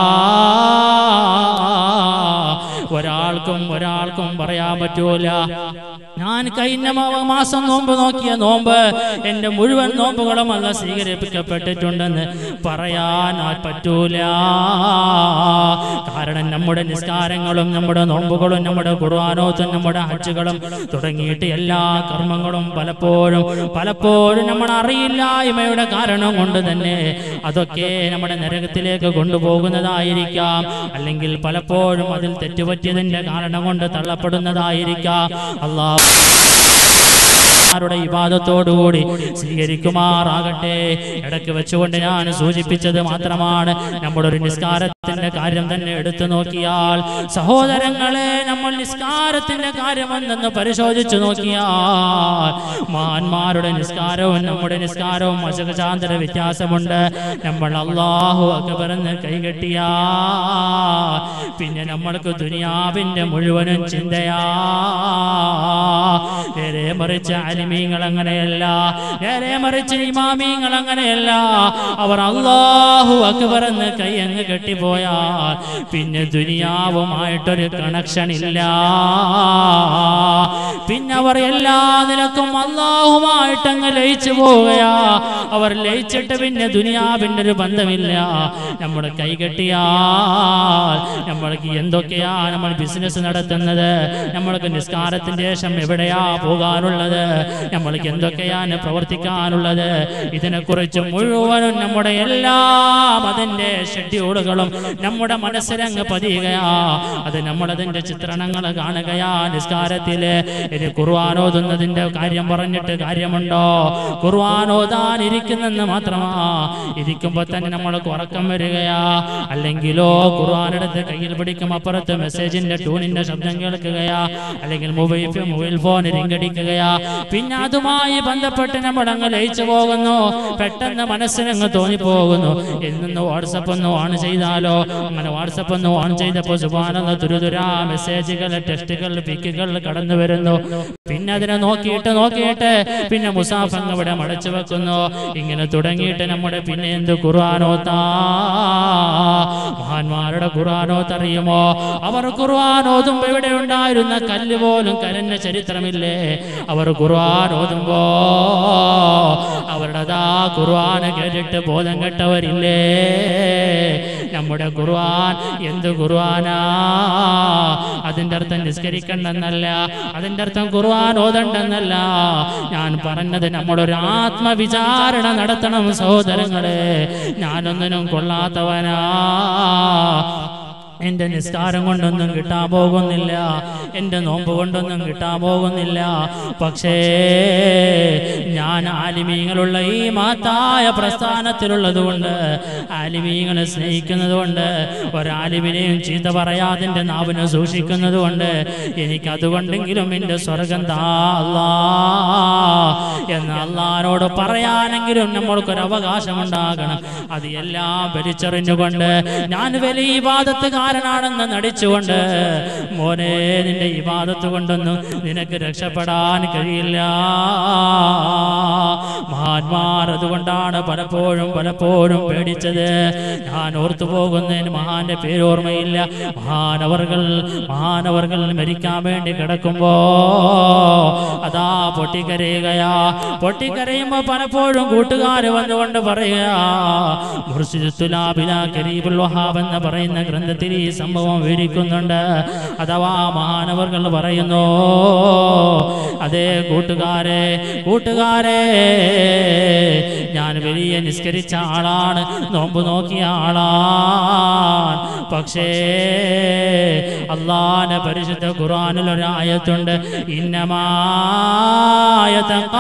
ഒരാൾക്കും ഒരാൾക്കും പറയാൻ പറ്റൂല ഞാൻ കഴിഞ്ഞ മാ- മാസം നോമ്പ് നോക്കിയ നോമ്പ് എന്റെ മുഴുവൻ നോമ്പുകളും അല്ല സ്വീകരിപ്പിക്കപ്പെട്ടിട്ടുണ്ടെന്ന് പറയാൻ ആ പറ്റൂല കാരണം നമ്മുടെ നിസ്കാരങ്ങളും നമ്മുടെ നോമ്പുകളും നമ്മുടെ ഖുർആാനോത്തും നമ്മുടെ ഹജ്ജുകളും തുടങ്ങിയിട്ട് എല്ലാ കർമ്മങ്ങളും പലപ്പോഴും പലപ്പോഴും നമ്മൾ അറിയില്ലായ്മയുടെ കാരണം കൊണ്ട് തന്നെ അതൊക്കെ നമ്മുടെ നരകത്തിലേക്ക് കൊണ്ടുപോകുന്നതായിരിക്കാം അല്ലെങ്കിൽ പലപ്പോഴും അതിൽ തെറ്റുപറ്റിയതിന്റെ കാരണം കൊണ്ട് തള്ളപ്പെടുന്നതായിരിക്കാം അള്ളാഹ് ആരുടെ ഇബാദത്തോടുകൂടി സ്വീകരിക്കുമാറാകട്ടെ ഇടയ്ക്ക് വെച്ചുകൊണ്ട് ഞാൻ സൂചിപ്പിച്ചത് മാത്രമാണ് നമ്മുടെ ഒരു നിസ്കാരത്തിന്റെ കാര്യം തന്നെ എടുത്തു നോക്കിയാൽ സഹോദരങ്ങളെ നമ്മൾ നിസ്കാരത്തിന്റെ കാര്യം എന്തെന്ന് പരിശോധിച്ചു നോക്കിയാൽ മാന്മാരുടെ നിസ്കാരവും നമ്മുടെ നിസ്കാരവും അശകചാന്തര വ്യത്യാസമുണ്ട് നമ്മൾ അള്ളാഹു അക്ബറെന്ന് കൈകെട്ടിയാ പിന്നെ നമ്മൾക്ക് ദുനിയാവിന്റെ മുഴുവനും ചിന്തയാ നേരെ മറിച്ച് അലിമീങ്ങൾ അങ്ങനെയല്ല നേരെ മറിച്ച് ഇമാമീങ്ങൾ അങ്ങനെയല്ല അവർ അള്ളാഹു അക്ബർ എന്ന് കൈ അങ്ങ് കെട്ടിപ്പോയാൽ പിന്നെ ദുനിയാവുമായിട്ടൊരു കണക്ഷൻ ഇല്ല പിന്നെ അവർ എല്ലാ നിലക്കും അള്ളാഹുമായിട്ട് അങ്ങ് ലയിച്ചു പോവുകയാ അവർ ലയിച്ചിട്ട് പിന്നെ ദുനിയാവിന്റെ ഒരു ബന്ധമില്ല നമ്മൾ കൈകെട്ടിയാൽ നമ്മൾക്ക് എന്തൊക്കെയാ നമ്മൾ ബിസിനസ് നടത്തുന്നത് നമ്മൾക്ക് നിസ്കാരത്തിന്റെ ശേഷം എവിടെയാ പോകാനുള്ളത് നമ്മൾക്ക് എന്തൊക്കെയാണ് പ്രവർത്തിക്കാനുള്ളത് ഇതിനെക്കുറിച്ച് മുഴുവനും നമ്മുടെ എല്ലാം അതിന്റെ ഷെഡ്യൂളുകളും നമ്മുടെ മനസ്സിലങ്ങ് പതിയുകയാ അത് നമ്മളതിന്റെ ചിത്രണങ്ങൾ കാണുകയാ നിസ്കാരത്തില് ഇനി ഖുർആൻ ഓതുന്നതിന്റെ കാര്യം പറഞ്ഞിട്ട് കാര്യമുണ്ടോ ഖുർആൻ ഓതാൻ ഇരിക്കുന്നെന്ന് മാത്രമാ ഇരിക്കുമ്പോ തന്നെ നമ്മൾക്ക് ഉറക്കം വരികയാ അല്ലെങ്കിലോ ഖുർആൻ എടുത്ത് കയ്യിൽ പിടിക്കും അപ്പുറത്ത് മെസ്സേജിന്റെ ട്യൂണിന്റെ ശബ്ദം കേൾക്കുകയാ അല്ലെങ്കിൽ മൊബൈൽ മൊബൈൽ ഫോൺ റിങ്കടിക്കുകയാ പിന്നെ അതുമായി ബന്ധപ്പെട്ട് നമ്മൾ അങ്ങ് ലയിച്ചു പോകുന്നു പെട്ടെന്ന് മനസ്സിനങ്ങ് തോന്നിപ്പോകുന്നു എന്നൊന്ന് വാട്സപ്പ് ഒന്ന് ഓൺ ചെയ്താലോ അങ്ങനെ വാട്സപ്പ് ഒന്ന് ഓൺ ചെയ്തപ്പോ സുബാനെന്ന് തുരുതുരാ മെസ്സേജുകൾ ടെക്സ്റ്റുകൾ പിക്കുകൾ കടന്നു വരുന്നു പിന്നെ അതിനെ നോക്കിയിട്ട് നോക്കിയിട്ട് പിന്നെ മുസാഫ് അങ്ങ് ഇവിടെ മടച്ചു വെക്കുന്നു ഇങ്ങനെ തുടങ്ങിയിട്ട് നമ്മുടെ പിന്നെ എന്ത് ഖുർആാനോത്താ മഹാന്മാരുടെ ഖുർആാനോത്തറിയുമോ അവർ ഖുർആൻ ഓതുമ്പോ ഇവിടെ ഉണ്ടായിരുന്ന കല്ല് പോലും കരഞ്ഞ ചരിത്രമില്ലേ അവർ ഖുർആൻ ഓതുമ്പോ അവരുടെ ദാ ഖുർആൻ കേട്ടിട്ട് ബോധം കെട്ടവരില്ലേ നമ്മുടെ ഖുർആൻ എന്ത് ഖുർആനാ അതിന്റെ അർത്ഥം നിസ്കരിക്കണ്ടെന്നല്ല അതിന്റെ അർത്ഥം ഖുർആൻ ഓതണ്ടെന്നല്ല ഞാൻ പറഞ്ഞത് നമ്മളൊരു ആത്മവിചാരണ നടത്തണം സഹോദരങ്ങളെ ഞാനൊന്നിനും കൊള്ളാത്തവനാ എന്റെ നിസ്കാരം കൊണ്ടൊന്നും കിട്ടാൻ പോകുന്നില്ല എന്റെ നോമ്പ് കൊണ്ടൊന്നും കിട്ടാൻ പോകുന്നില്ല പക്ഷേ ഞാൻ ആലിമീങ്ങളുള്ള ഈ മാത്തായ പ്രസ്ഥാനത്തിലുള്ളത് കൊണ്ട് ആലിമീങ്ങളെ സ്നേഹിക്കുന്നത് കൊണ്ട് ഒരാലിമിനെയും ചീത്ത പറയാതിൻ്റെ നാവിനെ സൂക്ഷിക്കുന്നത് കൊണ്ട് എനിക്ക് അതുകൊണ്ടെങ്കിലും എൻ്റെ സ്വർഗം താ അല്ലാ എന്ന് അള്ളഹാനോട് പറയാനെങ്കിലും നമ്മൾക്കൊരു അവകാശമുണ്ടാകണം അത് എല്ലാം വലിച്ചെറിഞ്ഞുകൊണ്ട് ഞാൻ വലിയ ഇബാദത്തുകാരനാണെന്ന് നടിച്ചുകൊണ്ട് മോനെ നിന്റെ ഇബാദത്ത് കൊണ്ടൊന്നും നിനക്ക് രക്ഷപ്പെടാൻ കഴിയില്ല മഹാന്മാർ അതുകൊണ്ടാണ് പലപ്പോഴും പലപ്പോഴും പേടിച്ചത് ഞാൻ ഓർത്തു പോകുന്നതിന് മഹാന്റെ പേരോർമ്മയില്ല മഹാനവർകൾ മഹാനവർകൾ മരിക്കാൻ വേണ്ടി കിടക്കുമ്പോ അതാ പൊട്ടിക്കരയുകയാ പൊട്ടിക്കരയുമ്പോ പലപ്പോഴും കൂട്ടുകാർ വന്നുകൊണ്ട് പറയുക മുർഷിദുലാബില കരീബുൽ വഹാബ് എന്ന് പറയുന്ന ഗ്രന്ഥത്തിൽ ഈ സംഭവം വിവരിക്കുന്നുണ്ട് അഥവാ മഹാനവർകൾ പറയുന്നു അതേ കൂട്ടുകാരെ കൂട്ടുകാരെ ഞാൻ വലിയ നിസ്കരിച്ച ആളാണ് നോമ്പ് നോക്കിയ ആളാണ് പക്ഷേ അള്ളാന്റെ പരിശുദ്ധ ഖുറാനിൽ ഒരായത്തുണ്ട് ഇന്നമായ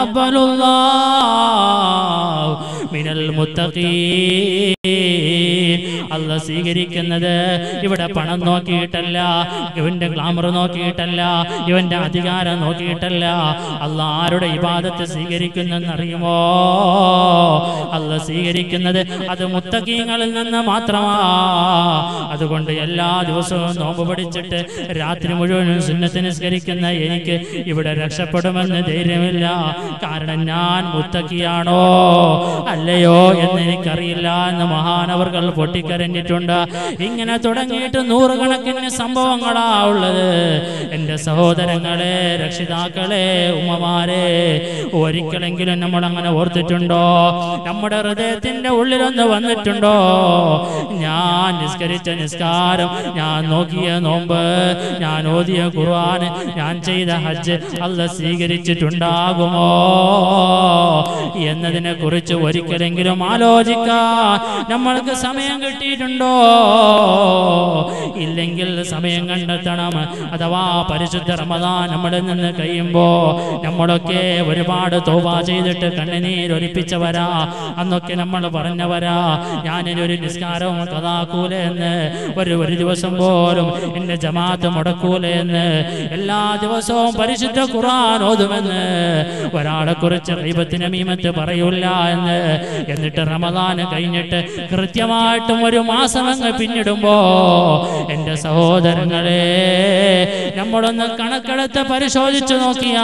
മിനൽ മുത്തഖീൻ അല്ല സ്വീകരിക്കുന്നത് ഇവിടെ പണം നോക്കിയിട്ടല്ല ഇവന്റെ ഗ്ലാമർ നോക്കിയിട്ടല്ല ഇവന്റെ അധികാരം നോക്കിയിട്ടല്ല അല്ല ആരുടെ ഇബാദത്ത് സ്വീകരിക്കുന്നെന്നറിയുമോ അല്ല സ്വീകരിക്കുന്നത് അത് മുത്തകീങ്ങളിൽ നിന്ന് മാത്രമാ അതുകൊണ്ട് എല്ലാ ദിവസവും നോമ്പ് പിടിച്ചിട്ട് രാത്രി മുഴുവനും സുന്നത്ത് നിസ്കരിക്കുന്ന എനിക്ക് ഇവിടെ രക്ഷപ്പെടുമെന്ന് ധൈര്യമില്ല കാരണം ഞാൻ മുത്തക്കിയാണോ അല്ലയോ എന്ന് എനിക്കറിയില്ല എന്ന് മഹാനവർകൾ പൊട്ടിക്കരഞ്ഞിട്ടുണ്ട് ഇങ്ങനെ തുടങ്ങിയിട്ട് നൂറുകണക്കിന് സംഭവങ്ങളാ ഉള്ളത് എൻ്റെ സഹോദരങ്ങളെ രക്ഷിതാക്കളെ ഉമ്മമാരെ ഒരിക്കലെങ്കിലും നമ്മൾ അങ്ങനെ ഓർത്തിട്ടുണ്ടോ നമ്മുടെ ഹൃദയത്തിന്റെ ഉള്ളിലൊന്ന് വന്നിട്ടുണ്ടോ ഞാൻ നിസ്കരിച്ച നിസ്കാരം ഞാൻ നോക്കിയ നോമ്പ് ഞാൻ ഓതിയ ഖുർആൻ ഞാൻ ചെയ്ത ഹജ്ജ് അല്ല സ്വീകരിച്ചിട്ടുണ്ടാകുമോ എന്നതിനെ കുറിച്ച് ഒരിക്കലെങ്കിലും ആലോചിക്കാൻ നമ്മൾക്ക് സമയം കിട്ടിയിട്ടുണ്ടോ ഇല്ലെങ്കിൽ സമയം കണ്ടെത്തണം അഥവാ പരിശുദ്ധ റമദാൻ നമ്മളിൽ നിന്ന് കഴിയുമ്പോ നമ്മളൊക്കെ ഒരുപാട് തോവ ചെയ്തിട്ട് കണ്ണുനീരൊലിപ്പിച്ചവരാ അന്നൊക്കെ നമ്മൾ പറഞ്ഞവരാ ഞാനിനി ഒരു നിസ്കാരവും കഥാക്കൂല എന്ന് ഒരു ഒരു ദിവസം പോലും എന്റെ ജമാഅത്ത് മുടക്കൂല എന്ന് എല്ലാ ദിവസവും പരിശുദ്ധ ഖുർആൻ ഓതുമെന്ന് ഒരാളെ കുറിച്ച് ദൈവത്തിന് മീമത്ത് പറയൂല എന്ന് എന്നിട്ട് റമദാൻ കഴിഞ്ഞിട്ട് കൃത്യമായിട്ടും ഒരു മാസം അങ്ങ് പിന്നിടുമ്പോ എന്റെ സഹോദരങ്ങളെ നമ്മളൊന്ന് കണക്കെടുത്ത് പരിശോധിച്ചു നോക്കിയാ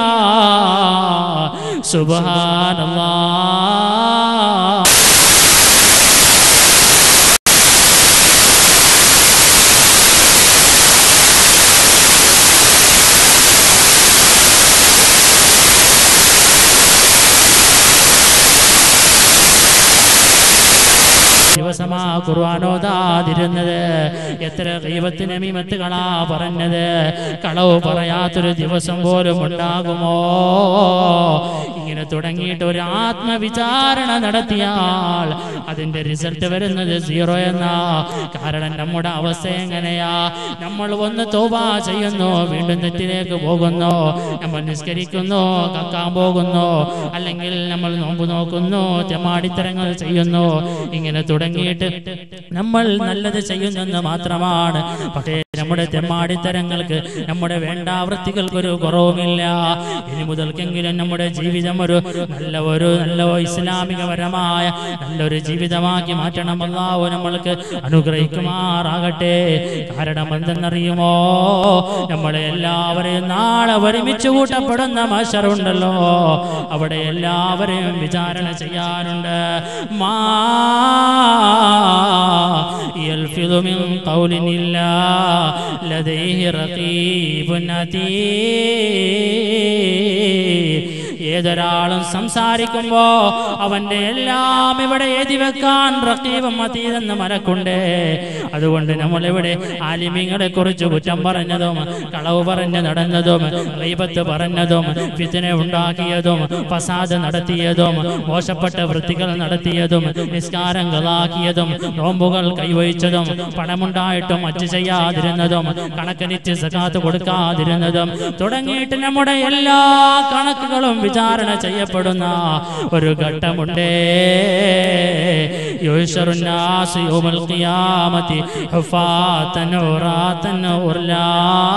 സുബഹാനല്ലാ ദിവസമാ ഖുർആാനോദാതിരുന്നത് എത്ര ദൈവത്തിന് മീമത്തുകളാ പറഞ്ഞത് കളവ് പറയാത്തൊരു ദിവസം പോലും ഉണ്ടാകുമോ ഇങ്ങനെ തുടങ്ങിയിട്ട് ഒരു ആത്മവിചാരണ നടത്തിയാൽ അതിന്റെ റിസൾട്ട് വരുന്നത് സീറോ എന്നാ കാരണം നമ്മുടെ അവസ്ഥ എങ്ങനെയാ നമ്മൾ ഒന്ന് തോബ ചെയ്യുന്നു വീണ്ടും തെറ്റിലേക്ക് പോകുന്നു നമ്മൾ നിസ്കരിക്കുന്നു കക്കാൻ പോകുന്നു അല്ലെങ്കിൽ നമ്മൾ നോമ്പ് നോക്കുന്നു തെമാടിത്തരങ്ങൾ ചെയ്യുന്നു ഇങ്ങനെ തുടങ്ങിയിട്ട് നമ്മൾ നല്ലത് ചെയ്യുന്നെന്ന് മാത്രമാണ് പക്ഷേ നമ്മുടെ തെമ്മാടിത്തരങ്ങൾക്ക് നമ്മുടെ വേണ്ടാവൃത്തികൾക്ക് ഒരു കുറവുമില്ല ഇനി മുതൽക്കെങ്കിലും നമ്മുടെ ജീവിതം ഒരു നല്ല ഒരു നല്ല ഇസ്ലാമികപരമായ നല്ലൊരു ജീവിതമാക്കി മാറ്റണം അല്ലാഹു നമ്മൾക്ക് അനുഗ്രഹിക്കുമാറാകട്ടെ കാരണം എന്തെന്നറിയുമോ നമ്മളെ എല്ലാവരെയും നാളെ ഒരുമിച്ച് കൂട്ടപ്പെടുന്ന മഷറുണ്ടല്ലോ അവിടെ എല്ലാവരെയും വിചാരണ ചെയ്യാനുണ്ട് മാ يلفظ من قول إلا لديه رقيب عتيد ഏതൊരാളും സംസാരിക്കുമ്പോ അവന്റെ എല്ലാം ഇവിടെ എഴുതി വെക്കാൻ റക്കീബും അതീതെന്ന് മലക്കുണ്ട് അതുകൊണ്ട് നമ്മളിവിടെ ആലിമ്യങ്ങളെ കുറിച്ച് കുറ്റം പറഞ്ഞതും കളവ് പറഞ്ഞ് നടന്നതും റീബത്ത് പറഞ്ഞതും ഫിത്തിനെ ഉണ്ടാക്കിയതും ഫസാദ് നടത്തിയതും മോശപ്പെട്ട വൃത്തികൾ നടത്തിയതും നിസ്കാരം കളാക്കിയതും നോമ്പുകൾ കൈവഹിച്ചതും പണമുണ്ടായിട്ടും മറ്റു ചെയ്യാതിരുന്നതും കണക്കനിച്ച് സകാത്ത് കൊടുക്കാതിരുന്നതും തുടങ്ങിയിട്ട് നമ്മുടെ എല്ലാ കണക്കുകളും വിചാരണ ചെയ്യപ്പെടുന്ന ഒരു ഘട്ടമുണ്ടേ يحشر الناس يوم القيامة حفاة عراة غرلا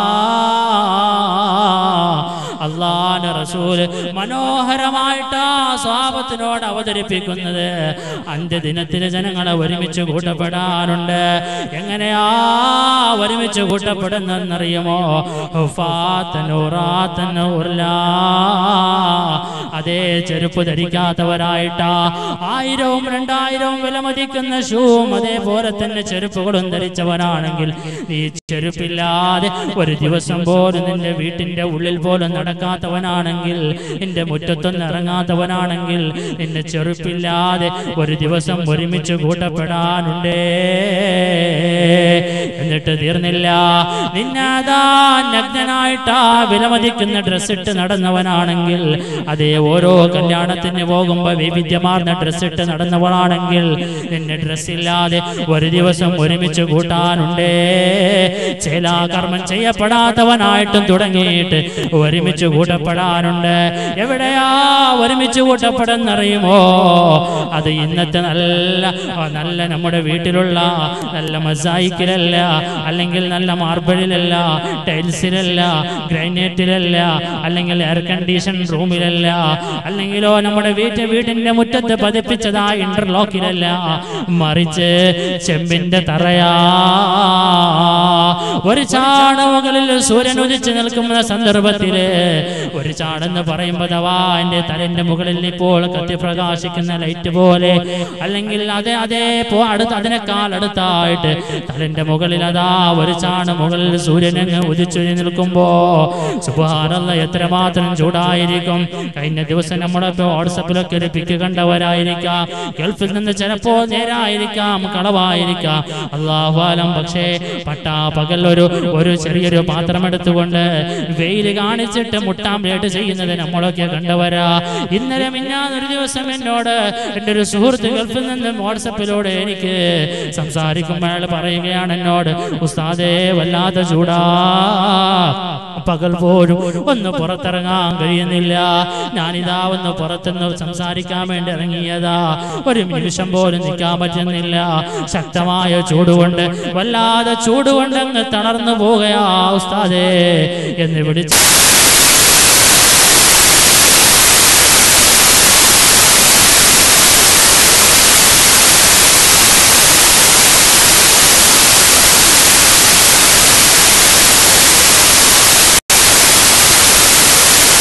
അള്ളാന്റെ റസൂല് മനോഹരമായിട്ട് ആ സ്വാപത്തിനോട് അവതരിപ്പിക്കുന്നത് അന്ത്യദിനത്തിന് ജനങ്ങളെ ഒരുമിച്ച് കൂട്ടപ്പെടാറുണ്ട് എങ്ങനെയാ ഒരുമിച്ച് കൂട്ടപ്പെടുന്നെന്നറിയുമോ ഹുഫാത്തൻ ഉറാത്തൻ ഉർലാ. അതേ ചെരുപ്പ് ധരിക്കാത്തവരായിട്ടാ ആയിരവും രണ്ടായിരവും വിലമതിക്കുന്ന ഷൂവും അതേപോലെ തന്നെ ചെരുപ്പുകളും ധരിച്ചവനാണെങ്കിൽ നീ ചെരുപ്പില്ലാതെ ഒരു ദിവസം പോലും നിന്റെ വീട്ടിന്റെ ഉള്ളിൽ പോലും നടക്കാത്തവനാണെങ്കിൽ നിന്റെ മുറ്റത്തൊന്നും ഇറങ്ങാത്തവനാണെങ്കിൽ നിന്നെ ചെറുപ്പില്ലാതെ ഒരു ദിവസം ഒരുമിച്ച് കൂട്ടപ്പെടാനുണ്ടേ എന്നിട്ട് തീർന്നില്ല നിന്നതാ നഗ്നനായിട്ടാ വിലമതിക്കുന്ന ഡ്രസ് ഇട്ട് നടന്നവനാണെങ്കിൽ അതേ ഓരോ കല്യാണത്തിന് പോകുമ്പോ വൈവിധ്യമാർന്ന ഡ്രസ് ഇട്ട് നടന്നവളാണെങ്കിൽ നിന്നെ ഡ്രസ് ഇല്ലാതെ ഒരു ദിവസം ഒരുമിച്ച് കൂട്ടാനുണ്ടേ ചേലാകർമ്മം ചെയ്യപ്പെടാത്തവനായിട്ടും തുടങ്ങിയിട്ട് ഒരുമിച്ച് കൂട്ടപ്പെടാനുണ്ട് എവിടെയാ ഒരുമിച്ച് കൂട്ടപ്പെടുന്നറിയുമോ അത് ഇന്നത്തെ നല്ല നല്ല നമ്മുടെ വീട്ടിലുള്ള നല്ല മസായിക്കിലല്ല അല്ലെങ്കിൽ നല്ല മാർബിളിലല്ല ടൈൽസിലല്ല ഗ്രാനൈറ്റിലല്ല അല്ലെങ്കിൽ എയർ കണ്ടീഷൻ റൂമിലല്ല അല്ലെങ്കിലോ നമ്മുടെ വീട്ട് വീടിന്റെ മുറ്റത്ത് പതിപ്പിച്ചതാ ഇന്റർലോക്കിലല്ല മറിച്ച് ചെമ്പിന്റെ തറയാ ഒരു ചാണ മുകളിൽ സൂര്യൻ ഉദിച്ചു നിൽക്കുന്ന സന്ദർഭത്തില് ഒരു ചാടെന്ന് പറയുമ്പോ ദവാ എന്റെ തലന്റെ മുകളിൽ ഇപ്പോൾ കത്തി പ്രകാശിക്കുന്ന ലൈറ്റ് പോലെ അല്ലെങ്കിൽ അതേ അതേ പോ അടുത്ത് അതിനേക്കാൾ അടുത്തായിട്ട് തലന്റെ മുകളിൽ അതാ ഒരു ചാണ് മുകളിൽ സൂര്യനങ്ങ് ഉദിച്ചു നിൽക്കുമ്പോ സുബാനല്ല എത്രമാത്രം ചൂടായിരിക്കും കഴിഞ്ഞ ദിവസം നമ്മളൊക്കെ വാട്സപ്പിലൊക്കെ ഒരു പിക്ക് കണ്ടവരായിരിക്കാം ഗൾഫിൽ നിന്ന് ചിലപ്പോ നേരായിരിക്കാം കളവായിരിക്കാം അള്ളാഹ്വാലം പക്ഷേ പട്ടാ പകൽ ഒരു ഒരു ചെറിയൊരു പാത്രം എടുത്തുകൊണ്ട് വെയിൽ കാണിച്ചിട്ട് മുട്ടാംലേട്ട് ചെയ്യുന്നത് നമ്മളൊക്കെ കണ്ടവരാ ഇന്നലെ മിന്നാന്നൊരു ദിവസം എന്നോട് എൻ്റെ ഒരു സുഹൃത്ത് ഗൾഫിൽ നിന്ന് വാട്സപ്പിലൂടെ എനിക്ക് സംസാരിക്കുമ്പോൾ അയാൾ പറയുകയാണ് എന്നോട് ഉസ്താദേ വല്ലാത്ത ചൂടാ പകൽ പോലും ഒന്ന് പുറത്തിറങ്ങാൻ കഴിയുന്നില്ല ഞാനിതാ ഒന്ന് പുറത്തുനിന്ന് സംസാരിക്കാൻ വേണ്ടി ഇറങ്ങിയതാ ഒരു നിമിഷം പോലും നിൽക്കാൻ പറ്റുന്നില്ല ശക്തമായ ചൂടുകൊണ്ട് വല്ലാതെ ചൂടുകൊണ്ട് അങ്ങ് തളർന്നു പോവുകയാ ഉസ്താദേ എന്ന് വിളിച്ചു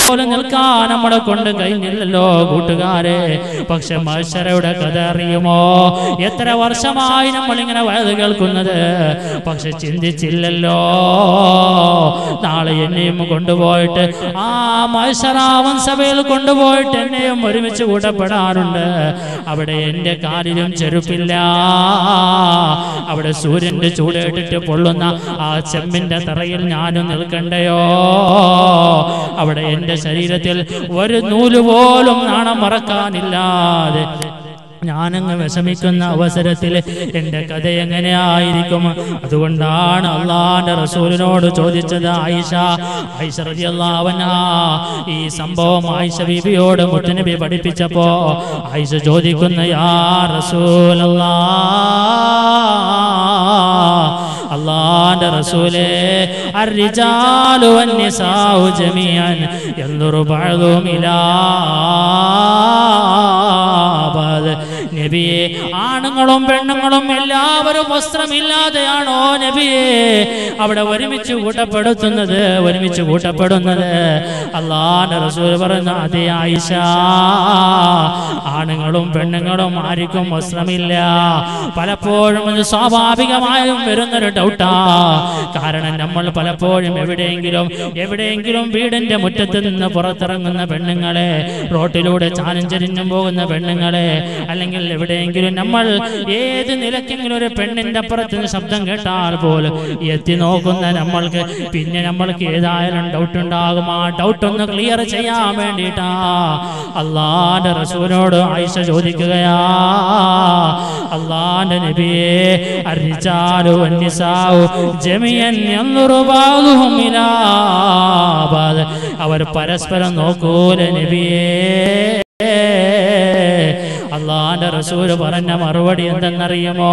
പോലെ നിൽക്കാൻ നമ്മളെ കൊണ്ട് കഴിഞ്ഞില്ലല്ലോ കൂട്ടുകാരെ പക്ഷെ മത്സരയുടെ കഥ അറിയുമോ എത്ര വർഷമായി നമ്മൾ ഇങ്ങനെ വയത് കേൾക്കുന്നത് പക്ഷെ ചിന്തിച്ചില്ലല്ലോ നാളെ എന്നെയും കൊണ്ടുപോയിട്ട് ആ മത്സരാവൻ സഭയിൽ കൊണ്ടുപോയിട്ട് എന്നെയും ഒരുമിച്ച് കൂട്ടപ്പെടാറുണ്ട് അവിടെ എന്റെ കാലിലും ചെരുപ്പില്ല അവിടെ സൂര്യന്റെ ചൂടേറ്റിട്ട് പൊള്ളുന്ന ആ ചെമ്മിന്റെ തറയിൽ ഞാനും നിൽക്കണ്ടയോ അവിടെ എന്റെ ശരീരത്തിൽ ഒരു നൂല് പോലും നാണം മറക്കാനില്ലാതെ ഞാനങ്ങ് വിഷമിക്കുന്ന അവസരത്തിൽ എന്റെ കഥ എങ്ങനെയായിരിക്കും അതുകൊണ്ടാണ് അള്ളാന്റെ റസൂലിനോട് ചോദിച്ചത് ആയിഷ ആയിഷ റളിയല്ലാഹുഅൻഹ ഈ സംഭവം ആയിഷ ബീബിയോട് മുത്തനബി പഠിപ്പിച്ചപ്പോ ആയിഷ ചോദിക്കുന്ന യാ റസൂലല്ലാ അള്ളാന്റെ റസൂലേ الرجال والنساء جميعا ينظر بعضهم إلى بعض നബിയെ ആണുങ്ങളും പെണ്ണുങ്ങളും എല്ലാവരും വസ്ത്രമില്ലാതെയാണോ നബിയെ അവിടെ ഒരുമിച്ച് കൂട്ടപ്പെടുത്തുന്നത് ഒരുമിച്ച് കൂട്ടപ്പെടുന്നത് അള്ളാന്റെ റസൂൽ പറയുന്ന അതേ ആയിഷ ആണുങ്ങളും പെണ്ണുങ്ങളും ആർക്കും വസ്ത്രമില്ല പലപ്പോഴും ഇത് സ്വാഭാവികമായും വരുന്നൊരു ഡൗട്ടാ കാരണം നമ്മൾ പലപ്പോഴും എവിടെയെങ്കിലും എവിടെയെങ്കിലും വീടിന്റെ മുറ്റത്ത് നിന്ന് പുറത്തിറങ്ങുന്ന പെണ്ണുങ്ങളെ റോട്ടിലൂടെ ചാനും ചരിഞ്ഞും പോകുന്ന പെണ്ണുങ്ങളെ അല്ലെങ്കിൽ എവിടെയെങ്കിലും നമ്മൾ ഏത് നിലക്കെങ്കിലും ഒരു പെണ്ണിന്റെ അപ്പുറത്ത് നിന്ന് ശബ്ദം കേട്ടാൽ പോലും എത്തി നോക്കുന്ന നമ്മൾക്ക് പിന്നെ നമ്മൾക്ക് ഏതായാലും ഡൗട്ട് ഉണ്ടാകും ആ ഡൗട്ട് ഒന്ന് ക്ലിയർ ചെയ്യാൻ വേണ്ടിയിട്ടാ അള്ളാന്റെ റസൂലിനോട് ആയിഷ ചോദിക്കുകയാ അള്ളാന്റെ നബിയെ അറിച്ചാലു അന്യസാവു ജമിയൻ യൻദുറു ബഅ്ദുഹും ഇലാ ബഅദ്. അവർ പരസ്പരം നോക്കൂല നബിയേ അള്ളാന്റെ റസൂല് പറഞ്ഞ മറുപടി എന്തെന്നറിയുമോ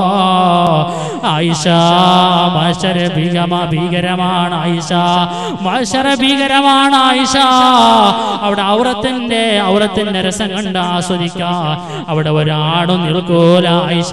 ആയിഷ മത്സര ഭീകമ ഭീകരമാണ് ആയിഷ മത്സര ഭീകരമാണ് ആയിഷ അവിടെ ഔറത്തിന്റെ ഔറത്തിന്റെ രസം കണ്ട് ആസ്വദിക്കാ അവിടെ ഒരാണും നിൽക്കൂല ആയിഷ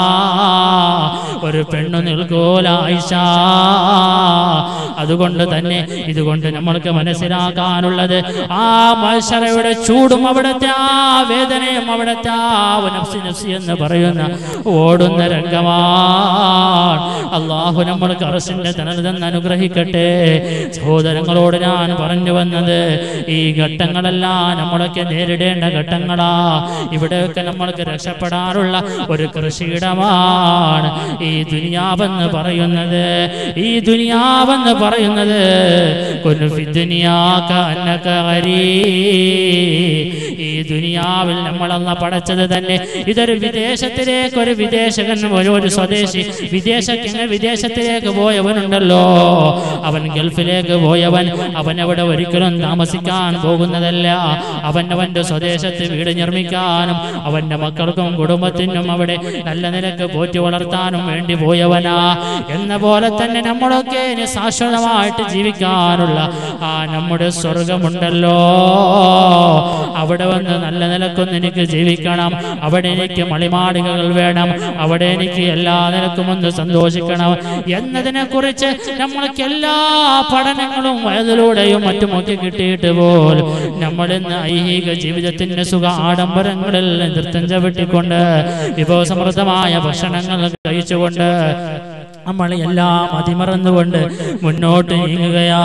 ഒരു പെണ്ണു നിൽക്കൂല ആയിഷ അതുകൊണ്ട് തന്നെ ഇതുകൊണ്ട് നമ്മൾക്ക് മനസ്സിലാക്കാനുള്ളത് ആ മത്സരയുടെ ചൂടും അവിടുത്തെ ആ വേദനയും അവിടുത്തെ ആ നഫ്സി നഫ്സി എന്ന് പറയുന്ന ഓടുന്ന രംഗമാണ് അള്ളാഹു നമ്മൾക്ക് അറസിന്റെ തനതെന്ന് അനുഗ്രഹിക്കട്ടെ സഹോദരങ്ങളോട് ഞാൻ പറഞ്ഞു വന്നത് ഈ ഘട്ടങ്ങളെല്ലാം നമ്മളൊക്കെ നേരിടേണ്ട ഘട്ടങ്ങളാ ഇവിടെയൊക്കെ നമ്മൾക്ക് രക്ഷപ്പെടാറുള്ള ഒരു കൃഷിയിടമാണ് ഈ ദുനിയാവെന്ന് പറയുന്നത് ഈ ദുനിയാവെന്ന് പറയുന്നത് കുനു ഫി ദുനിയാക അന്നക ഗരീബ്. ഈ ദുനിയാവിൽ നമ്മളല്ല പടച്ചത് തന്നെ ഇതൊരു വിദേശത്തിലേക്ക് ഒരു വിദേശകൻ ഒരു ഒരു സ്വദേശി വിദേശത്തിന് വിദേശത്തിലേക്ക് പോയവനുണ്ടല്ലോ അവൻ ഗൾഫിലേക്ക് പോയവൻ അവൻ അവിടെ ഒരിക്കലും താമസിക്കാൻ പോകുന്നതല്ല അവൻ അവന്റെ സ്വദേശത്ത് വീട് നിർമ്മിക്കാനും അവന്റെ മക്കൾക്കും കുടുംബത്തിനും അവിടെ നല്ല നിലക്ക് പോറ്റി വളർത്താനും വേണ്ടി പോയവനാ എന്ന പോലെ തന്നെ നമ്മളൊക്കെ ഇനി ശാശ്വതമായിട്ട് ജീവിക്കാനുള്ള ആ നമ്മുടെ സ്വർഗമുണ്ടല്ലോ അവിടെ വന്ന് നല്ല നിലക്കൊന്ന് എനിക്ക് ജീവിക്കണം അവിടെ എനിക്ക് മളിമാളികകൾ വേണം അവിടെ എനിക്ക് എല്ലാ നിലക്കും ഒന്ന് സന്തോഷിക്കണം എന്നതിനെ കുറിച്ച് നമ്മൾക്ക് എല്ലാ പഠനങ്ങളും വയതിലൂടെയും മറ്റുമൊക്കെ കിട്ടിയിട്ട് പോലും നമ്മൾ ഇന്ന് ഐഹിക ജീവിതത്തിന്റെ സുഖ ആഡംബരങ്ങളിൽ നൃത്തം ചവിട്ടിക്കൊണ്ട് വിഭവസമൃദ്ധമായ ഭക്ഷണങ്ങൾ കഴിച്ചുകൊണ്ട് നമ്മൾ എല്ലാം അതിമറന്നുകൊണ്ട് മുന്നോട്ട് നീങ്ങുകയാ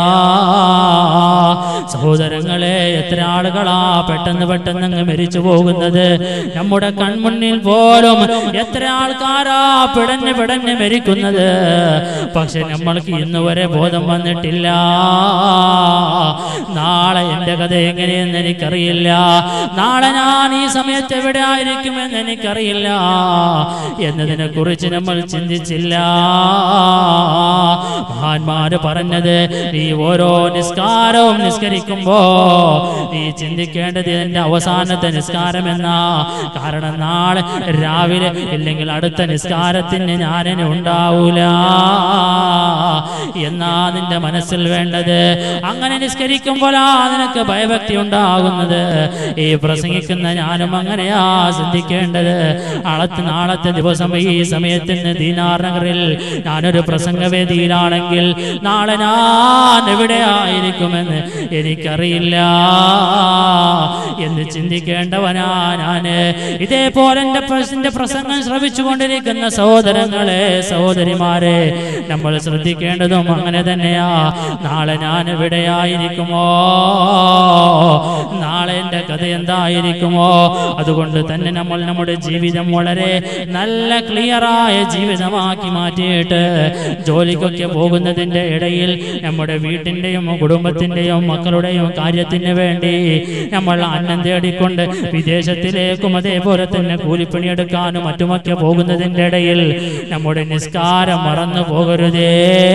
സഹോദരങ്ങളെ എത്ര ആളുകളാ പെട്ടെന്ന് പെട്ടെന്ന് അങ്ങ് മരിച്ചു പോകുന്നത് നമ്മുടെ കൺമുന്നിൽ പോലും എത്ര ആൾക്കാരാ പിടഞ്ഞ് പിടഞ്ഞ് മരിക്കുന്നത് പക്ഷെ നമ്മൾക്ക് ഇന്ന് വരെ ബോധം വന്നിട്ടില്ല നാളെ എന്റെ കഥ എങ്ങനെയെന്ന് എനിക്കറിയില്ല നാളെ ഞാൻ ഈ സമയത്ത് എവിടെ ആയിരിക്കുമെന്ന് എനിക്കറിയില്ല എന്നതിനെ കുറിച്ച് നമ്മൾ ചിന്തിച്ചില്ല മഹാന്മാര് പറഞ്ഞത് നീ ഓരോ നിസ്കാരവും നിസ്കരിക്കുമ്പോ നീ ചിന്തിക്കേണ്ടത് എന്റെ അവസാനത്തെ നിസ്കാരം എന്നാ കാരണം നാളെ രാവിലെ ഇല്ലെങ്കിൽ അടുത്ത നിസ്കാരത്തിന് ഞാനിന് ഉണ്ടാവൂല എന്നാ നിന്റെ മനസ്സിൽ വേണ്ടത് അങ്ങനെ നിസ്കരിക്കുമ്പോഴാ നിനക്ക് ഭയഭക്തി ഉണ്ടാകുന്നത് ഈ പ്രസംഗിക്കുന്ന ഞാനും അങ്ങനെയാ ചിന്തിക്കേണ്ടത് നാളത്തെ നാളത്തെ ദിവസം ഈ സമയത്തിന് ദീനാർ നഗറിൽ ഞാനൊരു പ്രസംഗവേദിയിലാണെങ്കിൽ നാളെ ഞാൻ എവിടെയായിരിക്കുമെന്ന് എനിക്കറിയില്ല എന്ന് ചിന്തിക്കേണ്ടവനാ ഞാന് ഇതേപോലെ എന്റെ പ്ര- എന്റെ പ്രസംഗം ശ്രവിച്ചുകൊണ്ടിരിക്കുന്ന സഹോദരങ്ങളെ സഹോദരിമാരെ നമ്മൾ ശ്രദ്ധിക്കേണ്ടതും അങ്ങനെ തന്നെയാ നാളെ ഞാൻ എവിടെയായിരിക്കുമോ നാളെ എന്റെ കഥ എന്തായിരിക്കുമോ അതുകൊണ്ട് തന്നെ നമ്മൾ നമ്മുടെ ജീവിതം വളരെ നല്ല ക്ലിയറായ ജീവിതമാക്കി മാറ്റിയിട്ട് ജോലിക്കൊക്കെ പോകുന്നതിന്റെ ഇടയിൽ നമ്മുടെ വീട്ടിന്റെയും കുടുംബത്തിന്റെയും മക്കളുടെയും കാര്യത്തിന് വേണ്ടി നമ്മൾ അന്നം തേടിക്കൊണ്ട് വിദേശത്തിലേക്കും അതേപോലെ തന്നെ കൂലിപ്പണിയെടുക്കാനും മറ്റുമൊക്കെ പോകുന്നതിന്റെ ഇടയിൽ നമ്മുടെ നിസ്കാരം മറന്നു പോകരുതേ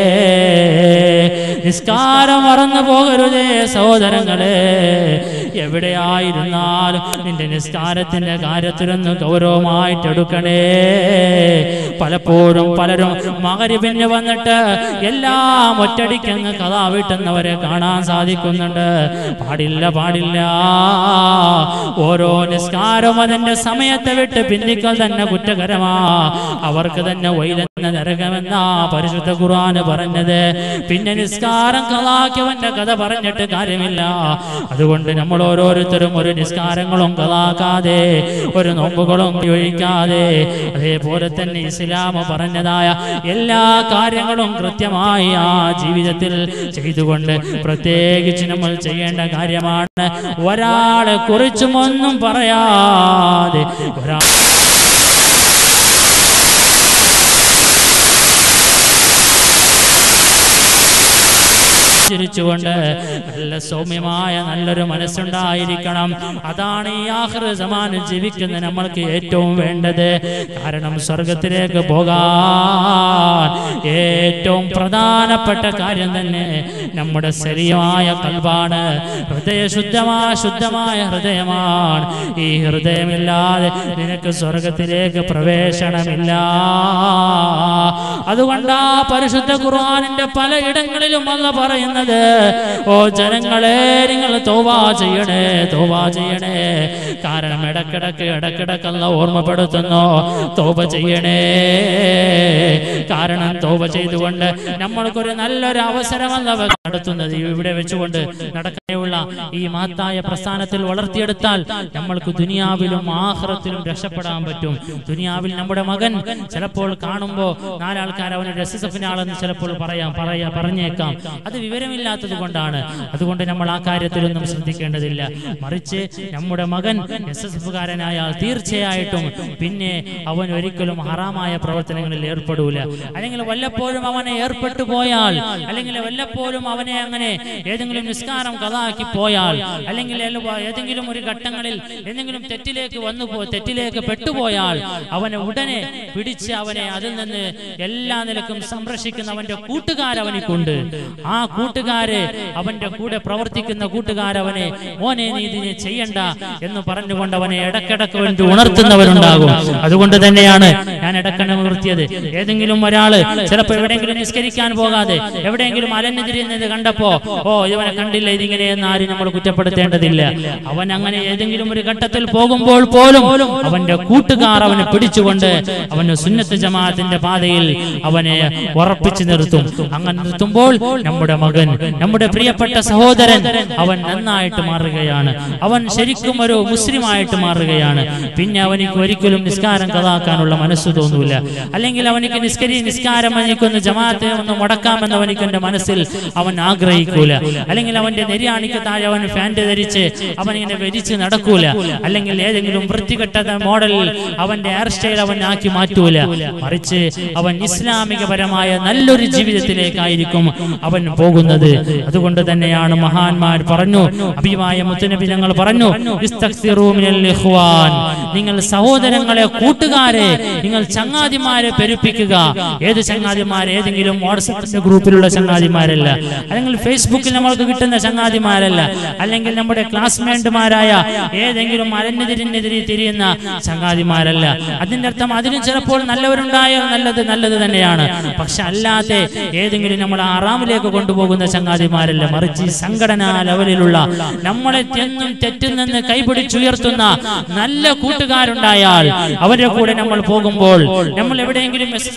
നിസ്കാരം മറന്നു പോകരുതേ സഹോദരങ്ങളെ എവിടെയായിരുന്നാലും നിന്റെ നിസ്കാരത്തിന്റെ കാര്യത്തിലൊന്ന് ഗൗരവമായിട്ട് എടുക്കണേ പലപ്പോഴും പലരും മകരിപിന് വന്നിട്ട് എല്ലാം ഒറ്റടിക്കങ്ങ് കഥ വീട്ടുന്നവരെ കാണാൻ സാധിക്കുന്നുണ്ട് പാടില്ല പാടില്ല ഓരോ നിസ്കാരവും അതിന്റെ സമയത്തെ വിട്ട് പിന്തിക്കൽ തന്നെ കുറ്റകരമാ അവർക്ക് തന്നെ വൈലെന്ന നരകമെന്നാ പരിശുദ്ധ ഖുർആന് പറഞ്ഞത് പിന്നെ നിസ്കാരം കലാക്കിയവന്റെ കഥ പറഞ്ഞിട്ട് കാര്യമില്ല അതുകൊണ്ട് നമ്മൾ ഓരോരുത്തരും ഒരു നിസ്കാരങ്ങളും കലാക്കാതെ ഒരു നോമ്പുകളും ഒഴിക്കാതെ അതേപോലെ തന്നെ ഇസ്ലാം പറഞ്ഞതായ എല്ലാ കാര്യങ്ങളും കൃത്യമായി ആ ജീവിതത്തിൽ ചെയ്തുകൊണ്ട് പ്രത്യേകിച്ച് നമ്മൾ ചെയ്യേണ്ട കാര്യമാണ് ഒരാളെ കുറിച്ചും ഒന്നും പറയാതെ ഒരാ ചിരിച്ചുകൊണ്ട് നല്ല സൗമ്യമായ നല്ലൊരു മനസ്സുണ്ടായിരിക്കണം അതാണ് ഈ ആഹ്റ സമാനം ജീവിക്കുന്ന നമ്മൾക്ക് ഏറ്റവും വേണ്ടത് കാരണം സ്വർഗത്തിലേക്ക് പോകാൻ ഏറ്റവും പ്രധാനപ്പെട്ട കാര്യം തന്നെ നമ്മുടെ ശരിയായ കൽവാണ് ഹൃദയശുദ്ധമായ ശുദ്ധമായ ഹൃദയമാണ് ഈ ഹൃദയമില്ലാതെ നിനക്ക് സ്വർഗത്തിലേക്ക് പ്രവേശനമില്ല അതുകൊണ്ട് ആ പരിശുദ്ധ ഖുർആനിന്റെ പലയിടങ്ങളിലും അല്ല പറയുന്നത് ഓ ജനങ്ങളെ നിങ്ങൾ തോവാ ചെയ്യണേ തോവാ ചെയ്യണേ കാരണം ഇടക്കിടക്ക് ഇടക്കിടക്കല്ല ഓർമ്മപ്പെടുത്തുന്നു തോപ ചെയ്യണേ കാരണം തോപ ചെയ്തുകൊണ്ട് നമ്മൾക്കൊരു നല്ലൊരു അവസരമല്ല അവ നടത്തുന്നത് ഇവിടെ വെച്ചുകൊണ്ട് നടക്കാനുള്ള ഈ മഹത്തായ പ്രസ്ഥാനത്തിൽ വളർത്തിയെടുത്താൽ നമ്മൾക്ക് ദുനിയാവിലും ആഹ്റത്തിലും രക്ഷപ്പെടാൻ പറ്റും ദുനിയാവിൽ നമ്മുടെ മകൻ ചിലപ്പോൾ കാണുമ്പോൾ നാലാൾക്കാർ അവന് രസസഫിനാളെന്ന് ചിലപ്പോൾ പറയാം പറയാ പറഞ്ഞേക്കാം അത് വിവരമില്ലാത്തത് കൊണ്ടാണ് അതുകൊണ്ട് നമ്മൾ ആ കാര്യത്തിലൊന്നും ശ്രദ്ധിക്കേണ്ടതില്ല മറിച്ച് നമ്മുടെ മകൻ എസ് എസ് എഫുകാരനായാൽ തീർച്ചയായിട്ടും പിന്നെ അവൻ ഒരിക്കലും ഹറാമായ പ്രവർത്തനങ്ങളിൽ ഏർപ്പെടൂല അല്ലെങ്കിൽ വല്ലപ്പോഴും അവനെ ഏർപ്പെട്ടു പോയാൽ അല്ലെങ്കിൽ വല്ലപ്പോഴും അവനെ അങ്ങനെ ഏതെങ്കിലും നിസ്കാരം കഥാക്കി പോയാൽ അല്ലെങ്കിൽ എല്ലാ- ഏതെങ്കിലും ഒരു ഘട്ടങ്ങളിൽ എന്തെങ്കിലും തെറ്റിലേക്ക് വന്നു പോ തെറ്റിലേക്ക് പെട്ടുപോയാൽ അവനെ ഉടനെ പിടിച്ച് അവനെ അതിൽ നിന്ന് എല്ലാ നിലക്കും സംരക്ഷിക്കുന്ന അവന്റെ കൂട്ടുകാരവനിക്കുണ്ട് ആ കൂട്ടുകാര് അവന്റെ കൂടെ പ്രവർത്തിക്കുന്ന കൂട്ടുകാരവനെ മോനെ നീ ഇതിനെ ചെയ്യണ്ട എന്ന് പറഞ്ഞുകൊണ്ട് അവനെ ഇടക്കിടക്ക് വേണ്ടി ഉണർത്തുന്നവരുണ്ടാകും അതുകൊണ്ട് തന്നെയാണ് ഞാൻ ഇടക്കണ ഉണർത്തിയത് ഏതെങ്കിലും ഒരാള് ചിലപ്പോ എവിടെയെങ്കിലും നിസ്കരിക്കാൻ പോകാതെ എവിടെയെങ്കിലും അലഞ്ഞെതിരുന്നത് കണ്ടപ്പോ ഓ ഇവനെ കണ്ടില്ല ഇതിങ്ങനെയെന്ന് ആരും നമ്മൾ കുറ്റപ്പെടുത്തേണ്ടതില്ല അവൻ അങ്ങനെ ഏതെങ്കിലും ഒരു ഘട്ടത്തിൽ പോകുമ്പോൾ പോലും അവന്റെ കൂട്ടുകാർ അവനെ പിടിച്ചുകൊണ്ട് അവന് സുന്നത്ത് ജമാഅത്തിന്റെ പാതയിൽ അവനെ ഉറപ്പിച്ചു നിർത്തും അങ്ങനെ നിർത്തുമ്പോൾ നമ്മുടെ മകൻ നമ്മുടെ പ്രിയപ്പെട്ട സഹോദരൻ അവൻ നന്നായിട്ട് മാറുകയാണ് അവൻ ശരിക്കും ഒരു മുസ്ലിമായിട്ട് മാറുകയാണ് പിന്നെ അവനിക്ക് ഒരിക്കലും നിസ്കാരം കഥാക്കാനുള്ള മനസ്സ് തോന്നൂല അല്ലെങ്കിൽ അവനിക്ക് നിസ്കരി നിസ്കാരം എനിക്കൊന്ന് ജമാഅത്തെ ഒന്ന് മുടക്കാമെന്ന് അവനിക്ക് എന്റെ മനസ്സിൽ അവൻ ആഗ്രഹിക്കൂല അല്ലെങ്കിൽ അവന്റെ നെരിയാണിക്ക് താഴെ അവൻ ഫാൻറ് ധരിച്ച് അവൻ ഇങ്ങനെ വരിച്ച് നടക്കൂല അല്ലെങ്കിൽ ഏതെങ്കിലും വൃത്തികെട്ട മോഡലിൽ അവന്റെ ഹെയർ സ്റ്റൈൽ അവൻ ആക്കി മാറ്റൂല മറിച്ച് അവൻ ഇസ്ലാമികപരമായ നല്ലൊരു ജീവിതത്തിലേക്കായിരിക്കും അവൻ പോകുന്നത് അതുകൊണ്ട് തന്നെയാണ് മഹാന്മാർ പറഞ്ഞു അഭിമായ മുത്തുനബി ഞങ്ങൾ പറഞ്ഞു "ഇസ്തഗ്ഫിറൂ മിനൽ ഇഖ്വാൻ." നിങ്ങൾ സഹോദരങ്ങളെ കൂട്ടുകാരെ നിങ്ങൾ ചങ്ങാതിമാരെ പെരുപ്പിക്കുക ഏത് ചങ്ങാതിമാരെ ഏതെങ്കിലും വാട്സപ്പിന്റെ ഗ്രൂപ്പിലുള്ള ചങ്ങാതിമാരല്ല അല്ലെങ്കിൽ ഫേസ്ബുക്കിൽ നമ്മൾക്ക് കിട്ടുന്ന ചങ്ങാതിമാരല്ല അല്ലെങ്കിൽ നമ്മുടെ ക്ലാസ്മേറ്റുമാരായ ഏതെങ്കിലും അരഞ്ഞെതിരിനെതിരെ തിരിയുന്ന ചങ്ങാതിമാരല്ല അതിന്റെ അർത്ഥം അതിനും ചിലപ്പോൾ നല്ലവരുണ്ടായാൽ നല്ലത് നല്ലത് തന്നെയാണ് പക്ഷെ അല്ലാതെ ഏതെങ്കിലും നമ്മൾ ആറാമിലേക്ക് കൊണ്ടുപോകുന്ന ചങ്ങാതിമാരല്ല മറിച്ച് ഈ സംഘടനാ ലെവലിലുള്ള നമ്മളെ തെന്നും തെറ്റിൽ നിന്ന് കൈപിടിച്ചുയർത്തുന്ന നല്ല കൂട്ടുകാരുണ്ടായാൽ അവരുടെ കൂടെ നമ്മൾ പോകുമ്പോൾ നമ്മൾ എവിടെയെങ്കിലും എസ് എസ്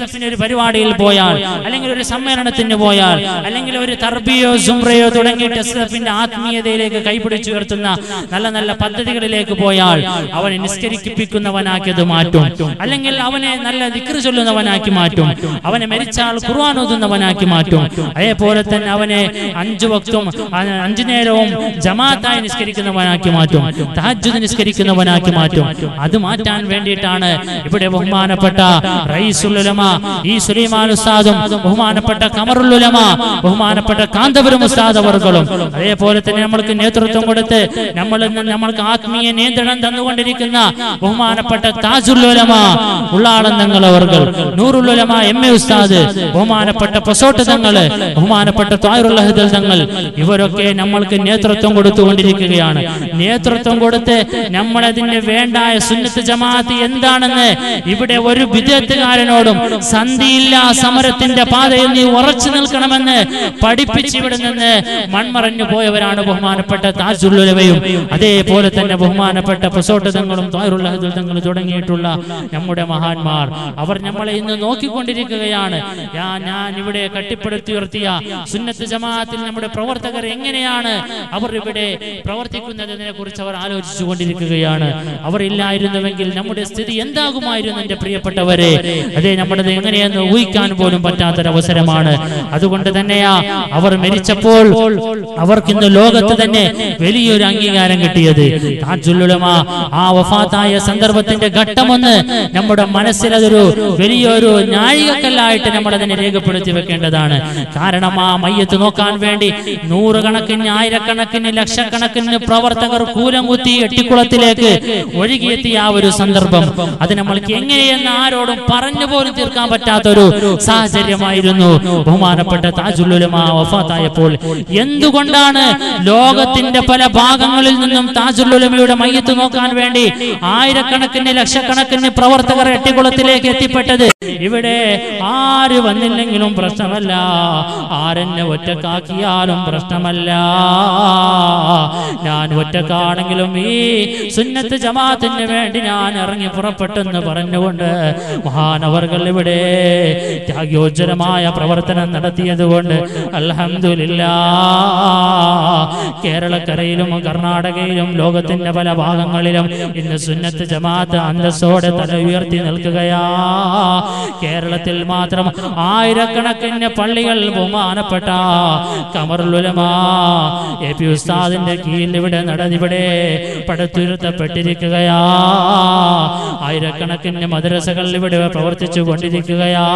എഫിന്റെ ഒരു പരിപാടിയിൽ പോയാൽ അല്ലെങ്കിൽ ഒരു സമ്മേളനത്തിന് പോയാൽ അല്ലെങ്കിൽ ഒരു തർബിയോ സുംറയോ തുടങ്ങിയിട്ട് എസ് എഫിന്റെ ആത്മീയതയിലേക്ക് കൈപിടിച്ചു ഉയർത്തുന്ന നല്ല നല്ല പദ്ധതികളിലേക്ക് പോയാൽ അവനെ നിസ്കരിപ്പിക്കുന്നവനാക്കി അത് മാറ്റും അല്ലെങ്കിൽ അവനെ നല്ല ദിക്ർ ചൊല്ലുന്നവനാക്കി മാറ്റും അവനെ മരിച്ചാൽ ഖുർആൻ ഓതുന്നവനാക്കി മാറ്റും അതേപോലെ തന്നെ അവനെ അഞ്ചു വക്തും അ- അഞ്ചു നേരവും ജമാഅത്തായി നിസ്കരിക്കുന്നവനാക്കി മാറ്റും തഹജ്ജുദ് നിസ്കരിക്കുന്നവനാക്കി മാറ്റും അത് മാറ്റാൻ വേണ്ടിയിട്ടാണ് ഇവിടെ ബഹുമാനപ്പെട്ട റയീസുൽ ഉലമ ഈ സുലൈമാൻ ഉസ്താദും ബഹുമാനപ്പെട്ട കമറുൽ ഉലമ ബഹുമാനപ്പെട്ട കാന്തപുരം ഉസ്താദ് അവർകളും അതേപോലെ തന്നെ നമ്മൾക്ക് നേതൃത്വം കൊടുത്ത് നമ്മളിൽ നിന്ന് നമ്മൾക്ക് ആത്മീയ നിയന്ത്രണം തന്നുകൊണ്ടിരിക്കുന്ന ബഹുമാനപ്പെട്ട താജുൽ ഉലമ ഉള്ളാളന്തങ്ങൾ അവർകൾ നൂറുൽ ഉലമ എം എ ഉസ്താദ് ബഹുമാനപ്പെട്ട പൊസോട്ട് തങ്ങള് ബഹുമാനപ്പെട്ട തായറുൽ അഹ്ദൽ തങ്ങൾ ഇവരൊക്കെ നമ്മൾക്ക് നേതൃത്വം കൊടുത്തുകൊണ്ടിരിക്കുകയാണ് നേതൃത്വം കൊടുത്ത് നമ്മളതിന് വേണ്ടായ സുന്നത്ത് ജമാഅത്ത് എന്താണെന്ന് ഇവിടെ ഒരു വിദഗ്ധകാരനോടും സന്ധിയില്ല സമരത്തിന്റെ പാതയിൽ നീ ഉറച്ചു നിൽക്കണമെന്ന് പഠിപ്പിച്ച് ഇവിടെ നിന്ന് മൺമറഞ്ഞു പോയവരാണ് ബഹുമാനപ്പെട്ട താജുല്ലുലവയും അതേപോലെ തന്നെ ബഹുമാനപ്പെട്ട പൊസോട്ട് തങ്ങളും തായറുൽ അഹ്ദൽ തങ്ങളും തുടങ്ങിയിട്ടുള്ള നമ്മുടെ മഹാന്മാർ അവർ നമ്മളെ ഇന്ന് നോക്കിക്കൊണ്ടിരിക്കുകയാണ് ഞാൻ ഞാൻ ഇവിടെ കട്ടിപ്പടുത്തുയർത്തിയ സുന്നത്ത് ജമാഅത്തിൽ നമ്മുടെ പ്രവർത്തകർ എങ്ങനെയാണ് അവർ ഇവിടെ പ്രവർത്തിക്കുന്നതിനെ കുറിച്ച് അവർ ആലോചിച്ചു കൊണ്ടിരിക്കുകയാണ് അവർ ഇല്ലായിരുന്നുവെങ്കിൽ നമ്മുടെ സ്ഥിതി എന്താകുമായിരുന്നു എന്റെ പ്രിയപ്പെട്ടവരെ അതെ നമ്മുടേത് എങ്ങനെയെന്ന് ഊഹിക്കാൻ പോലും പറ്റാത്തൊരവസരമാണ് അതുകൊണ്ട് തന്നെയാ അവർ മരിച്ചപ്പോൾ അവർക്ക് ഇന്ന് ലോകത്ത് തന്നെ വലിയൊരു അംഗീകാരം കിട്ടിയത് താജുൽ ഉലമ ആ വഫാത്തായ സന്ദർഭത്തിന്റെ ഘട്ടമൊന്ന് നമ്മുടെ മനസ്സിൽ അതൊരു വലിയൊരു നാഴികക്കല്ലായിട്ട് നമ്മൾ അതിനെ രേഖപ്പെടുത്തി വെക്കേണ്ടതാണ് കാരണം ആ മയ്യത്ത് നോക്കാൻ വേണ്ടി നൂറുകണക്കിന് ആയിരക്കണക്കിന് ലക്ഷക്കണക്കിന് പ്രവർത്തകർ കൂലം കുത്തി എട്ടിക്കുളത്തിലേക്ക് ഒഴുകിയെത്തിയ ആ ഒരു സന്ദർഭം അത് നമ്മൾക്ക് എങ്ങനെയെന്ന് ആരോടും പറഞ്ഞു പോലും തീർക്കാൻ പറ്റാത്തൊരു സാഹചര്യമായിരുന്നു ബഹുമാനപ്പെട്ട താജുലുലമ വഫാത്തായപ്പോൾ എന്തുകൊണ്ടാണ് ലോകത്തിന്റെ പല ഭാഗങ്ങളിൽ നിന്നും താജുലുലമയുടെ മയ്യത്ത് നോക്കാൻ വേണ്ടി ആയിരക്കണക്കിന് ലക്ഷക്കണക്കിന് പ്രവർത്തകർ എട്ടിക്കുളത്തിലേക്ക് എത്തിപ്പെട്ടത് ഇവിടെ ആര് വന്നില്ലെങ്കിലും പ്രശ്നമല്ല ആരെന്നെ ഒറ്റക്കാക്കിയാലും പ്രശ്നമല്ല ഞാൻ ഒറ്റക്കാണെങ്കിലും ഈ സുന്നത്ത് ജമാഅത്തിന് വേണ്ടി ഞാൻ ഇറങ്ങി പുറപ്പെട്ടെന്ന് പറഞ്ഞുകൊണ്ട് മഹാനവർകൾ ഇവിടെ ത്യാഗോജ്വലമായ പ്രവർത്തനം നടത്തിയത് കൊണ്ട് അൽഹംദുലില്ലാ കേരളക്കരയിലും കർണാടകയിലും ലോകത്തിന്റെ പല ഭാഗങ്ങളിലും ഇന്ന് സുന്നത്ത് ജമാഅത്ത് അന്തസ്സോടെ തല ഉയർത്തി നിൽക്കുകയാ കേരളത്തിൽ മാത്രം ആയിരക്കണക്കിന് പള്ളികൾ ബഹുമാനപ്പെട്ട കമറുലുലമാ എ പി ഉസ്താദിന്റെ കീഴിൽ ഇവിടെ നടന്നിവിടെ പടുത്തുയർത്തപ്പെട്ടിരിക്കുകയാ ആയിരക്കണക്കിന് മദ്രസകൾ ഇവിടെ പ്രവർത്തിച്ചു കൊണ്ടിരിക്കുകയാ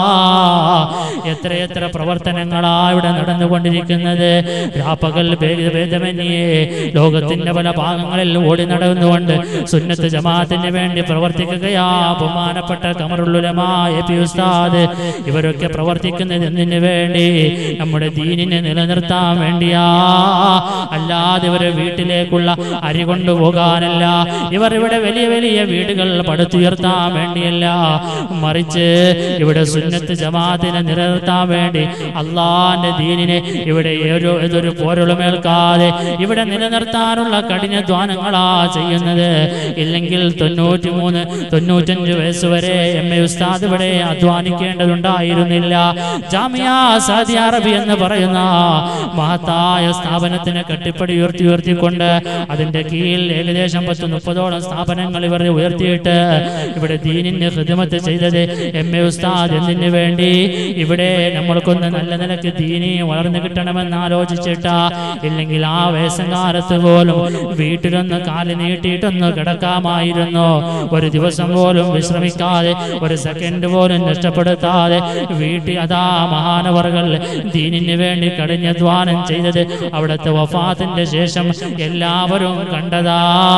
എത്രയെത്ര പ്രവർത്തനങ്ങളാ ഇവിടെ നടന്നുകൊണ്ടിരിക്കുന്നത് രാപ്പകൽ ഭേദ- ഭേദമന്യേ ലോകത്തിന്റെ പല ഭാഗങ്ങളിൽ ഓടി നടന്നുകൊണ്ട് സുന്നത്ത് ജമാഅത്തിന് വേണ്ടി പ്രവർത്തിക്കുകയാ ബഹുമാനപ്പെട്ട കമറുല്ലുലമാ എ പി ഉസ്താദ് ഇവരൊക്കെ പ്രവർത്തിക്കുന്നത് എന്തിനു വേണ്ടി നമ്മുടെ ദീനിനെ നിലനിർത്താൻ വേണ്ടിയാ അല്ലാതെ ഇവരെ വീട്ടിലേക്കുള്ള അരി കൊണ്ടുപോകാനല്ല ഇവർ ഇവിടെ വലിയ വലിയ വീടുകൾ പടുത്തുയർത്താൻ വേണ്ടിയല്ല മറിച്ച് ഇവിടെ സുന്നത്ത് ജമാഅത്തിനെ നിലനിർത്താൻ വേണ്ടി അള്ളാന്റെ ദീനിനെ ഇവിടെ ഏതോ ഏതൊരു പോരുളമേൽക്കാതെ ഇവിടെ നിലനിർത്താനുള്ള കഠിനധ്വാനങ്ങളാ ചെയ്യുന്നത് ഇല്ലെങ്കിൽ തൊണ്ണൂറ്റി മൂന്ന് തൊണ്ണൂറ്റഞ്ച് വയസ്സ് വരെ എം എ ഉസ്താദ് ഇവിടെ അധ്വാനിക്കേണ്ടതുണ്ടായിരുന്നില്ല ജാമിയ സൗദി അറബി എന്ന് പറയുന്ന മഹത്തായ സ്ഥാപനത്തിനെ കെട്ടിപ്പടി ഉയർത്തി ഉയർത്തിക്കൊണ്ട് അതിന്റെ കീഴിൽ ഏകദേശം പത്ത് മുപ്പതോളം സ്ഥാപനങ്ങൾ ഇവർ ഉയർത്തിയിട്ട് ഇവിടെ ദീനിന് ഹൃദമത്ത് ചെയ്തത് എം എ ഉസ്താദ് എന്തിനു വേണ്ടി ഇവിടെ നമ്മൾക്കൊന്ന് നല്ല നിലക്ക് ദീനി വളർന്നു കിട്ടണമെന്ന് ആലോചിച്ചിട്ടാ ഇല്ലെങ്കിൽ ആ വയസ്സങ്കാലത്ത് പോലും വീട്ടിലൊന്ന് കാല് നീട്ടിയിട്ടൊന്ന് കിടക്കാമായിരുന്നു ഒരു ദിവസം പോലും വിശ്രമിക്കാതെ ഒരു സെക്കൻഡ് പോലും നഷ്ടപ്പെടുത്താതെ വീട്ടിൽ അതാ മഹാനവറുകൾ ദീനിന് വേണ്ടി കഠിനാധ്വാനം ചെയ്തത് അവിടുത്തെ വഫാത്തിന്റെ ശേഷം എല്ലാവരും കണ്ടതാ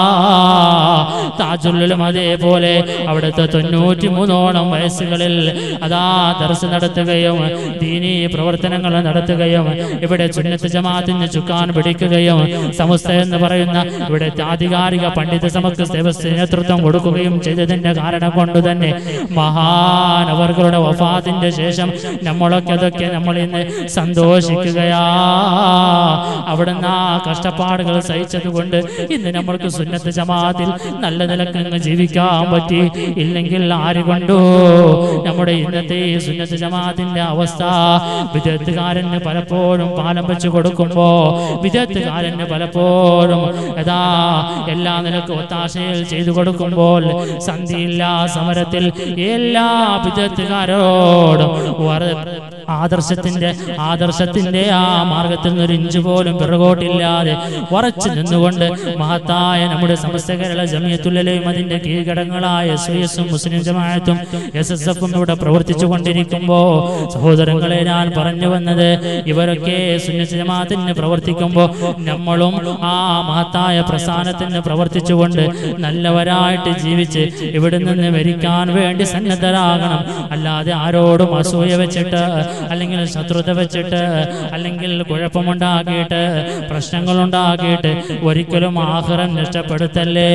താജുല്ലും അതേപോലെ അവിടുത്തെ തൊണ്ണൂറ്റി മൂന്നോളം വയസ്സുകളിൽ അതാ ദർസ് നടത്തുകയും ദീനീ പ്രവർത്തനങ്ങൾ നടത്തുകയും ഇവിടെ സുന്നത്ത് ജമാഅത്തിന് ചുക്കാൻ പിടിക്കുകയും സമസ്ത എന്ന് പറയുന്ന ഇവിടെ ആധികാരിക പണ്ഡിത സമക്ക് നേതൃത്വം കൊടുക്കുകയും ചെയ്തതിന്റെ കാരണം കൊണ്ട് തന്നെ മഹാനവർകളുടെ വഫാത്തിന്റെ ശേഷം നമ്മളൊക്കെ അതൊക്കെ നമ്മൾ ഇന്ന് സന്തോഷിക്കുകയാ അവിടുന്ന് ആ കഷ്ടപ്പാടുകൾ സഹിച്ചത് കൊണ്ട് ഇന്ന് നമ്മൾക്ക് സുന്നത്ത് ജമാഅത്തിൽ നല്ല നിലക്കങ്ങ് ജീവിക്കാൻ പറ്റി ഇല്ലെങ്കിൽ ആര് കൊണ്ടോ നമ്മുടെ ഇന്നത്തെ ഈ സുന്നത്ത് ജമാഅത്തിന്റെ അവസ്ഥ വിദഗ്ധകാരന് പലപ്പോഴും പാലം വെച്ച് കൊടുക്കുമ്പോ വിദഗ്ധകാരന് പലപ്പോഴും യഥാ എല്ലാ നിലക്കും ഒത്താശയിൽ ചെയ്തു കൊടുക്കുമ്പോൾ സന്ധിയില്ലാ സമരത്തിൽ എല്ലാ വിദഗ്ധകാരോടും ആദർശത്തിന്റെ ആദർശത്തിന്റെ ആ മാർഗത്തിൽ നിന്ന് ഒരു ഇഞ്ച് പോലും പിറകോട്ടില്ലാതെ ഉറച്ചു നിന്നുകൊണ്ട് മഹത്തായ നമ്മുടെ സമസ്ത കേരള ജമിയത്തുലയും അതിന്റെ കീഴ്ഘടങ്ങളായ സുയസും മുസ്ലിം ജമാഅത്തും എസ് എസ് എഫും ഇവിടെ പ്രവർത്തിച്ചു കൊണ്ടിരിക്കുമ്പോ സഹോദരങ്ങളെ ഞാൻ പറഞ്ഞു വന്നത് ഇവരൊക്കെ സുന്നത്ത് ജമാഅത്തിന് പ്രവർത്തിക്കുമ്പോ നമ്മളും ആ മഹത്തായ പ്രസ്ഥാനത്തിന് പ്രവർത്തിച്ചുകൊണ്ട് നല്ലവരായിട്ട് ജീവിച്ച് ഇവിടെ നിന്ന് മരിക്കാൻ വേണ്ടി സന്നദ്ധരാകണം അല്ലാതെ ആരോടും അസൂയ വെച്ചിട്ട് അല്ലെങ്കിൽ ശത്രുത വെച്ചിട്ട് അല്ലെങ്കിൽ കുഴപ്പമുണ്ടാക്കിയിട്ട് പ്രശ്നങ്ങൾ ഉണ്ടാക്കിയിട്ട് ഒരിക്കലും ആഹ്റം നഷ്ടപ്പെടുത്തല്ലേ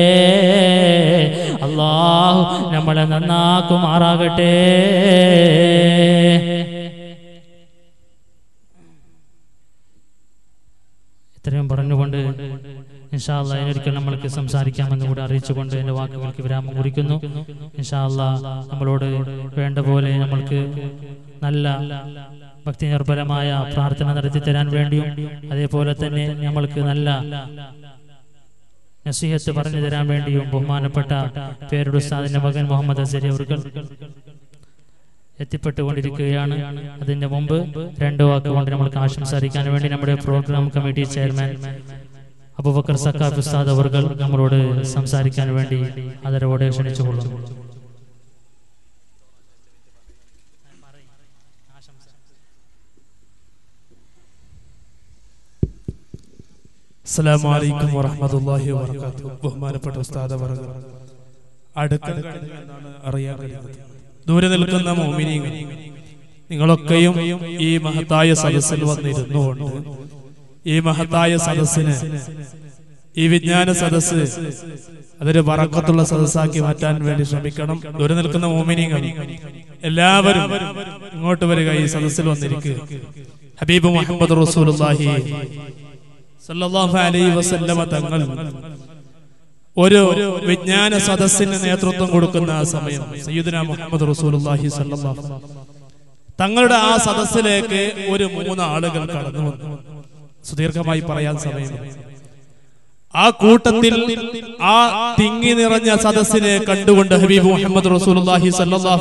അള്ളാഹു നമ്മളെ നന്നാക്കുമാറാകട്ടെ ഇത്രയും പറഞ്ഞുകൊണ്ട് ഇൻഷാല്ല ഇതിനൊരിക്കൽ നമ്മൾക്ക് സംസാരിക്കാമെന്ന് കൂടെ അറിയിച്ചുകൊണ്ട് എന്റെ വാക്കുകൾക്ക് വിരാമം കുറിക്കുന്നു ഇൻഷാല്ല നമ്മളോട് വേണ്ട പോലെ നമ്മൾക്ക് നല്ല ഭക്തി നിർഭരമായ പ്രാർത്ഥന നടത്തി തരാൻ വേണ്ടിയും അതേപോലെ തന്നെ നമ്മൾക്ക് നല്ല നസീഹത്ത് പറഞ്ഞു തരാൻ വേണ്ടിയും ബഹുമാനപ്പെട്ട പേരുടെ ഉസ്താദിന്റെ മകൻ മുഹമ്മദ് അസരി അവർകൾ എത്തിപ്പെട്ടുകൊണ്ടിരിക്കുകയാണ് അതിന്റെ മുമ്പ് രണ്ട് വാക്കുകൊണ്ട് നമ്മൾക്ക് ആശംസ അറിയിക്കാൻ വേണ്ടി നമ്മുടെ program committee chairman Abubakar Sakhaf ഉസ്താദ് അവർ നമ്മളോട് സംസാരിക്കാൻ വേണ്ടി ആദരവോടെ ക്ഷണിച്ചുകൊള്ളുന്നു അസ്സലാമു അലൈക്കും വറഹ്മത്തുള്ളാഹി വബറകാതുഹു ബഹുമാനപ്പെട്ട ഉസ്താദ് അവറുകൾ അടുക്കൽ എന്നാണ് അറിയാൻ കഴിയുന്നത് ദൂരെ നിൽക്കുന്ന മോമിനികൾ നിങ്ങളൊക്കെയും ഈ മഹത്തായ സദസ്സിൽ വന്നിരുന്നുകൊണ്ട് ഈ മഹത്തായ സദസ്സിന് ഈ വിജ്ഞാന സദസ്സ് അതൊരു വറക്കത്തുള്ള സദസ്സാക്കി മാറ്റാൻ വേണ്ടി ശ്രമിക്കണം ദൂരെ നിൽക്കുന്ന മോമിനികൾ എല്ലാവരും ഇങ്ങോട്ട് വരിക ഈ സദസ്സിൽ വന്നിരിക്കുക ഹബീബ് മുഹമ്മദ് റസൂലുള്ളാഹി സല്ലല്ലാഹു അലൈഹി വസല്ലമ തങ്ങൾ ഒരു വിജ്ഞാന സദസ്സിന് നേതൃത്വം കൊടുക്കുന്ന ആ സമയം സയ്യിദുന മുഹമ്മദ് റസൂലുള്ളാഹി സല്ലല്ലാഹു തങ്ങളുടെ ആ സദസ്സിലേക്ക് ഒരു മൂന്ന് ആളുകൾ കടന്നു വന്നു സുദീർഘമായി പറയാൻ സമയം ആ കൂട്ടത്തിൽ ആ തിങ്ങി നിറഞ്ഞ സദസ്സിനെ കണ്ടുകൊണ്ട് ഹബീബ് മുഹമ്മദ് റസൂലുള്ളാഹി സല്ലല്ലാഹു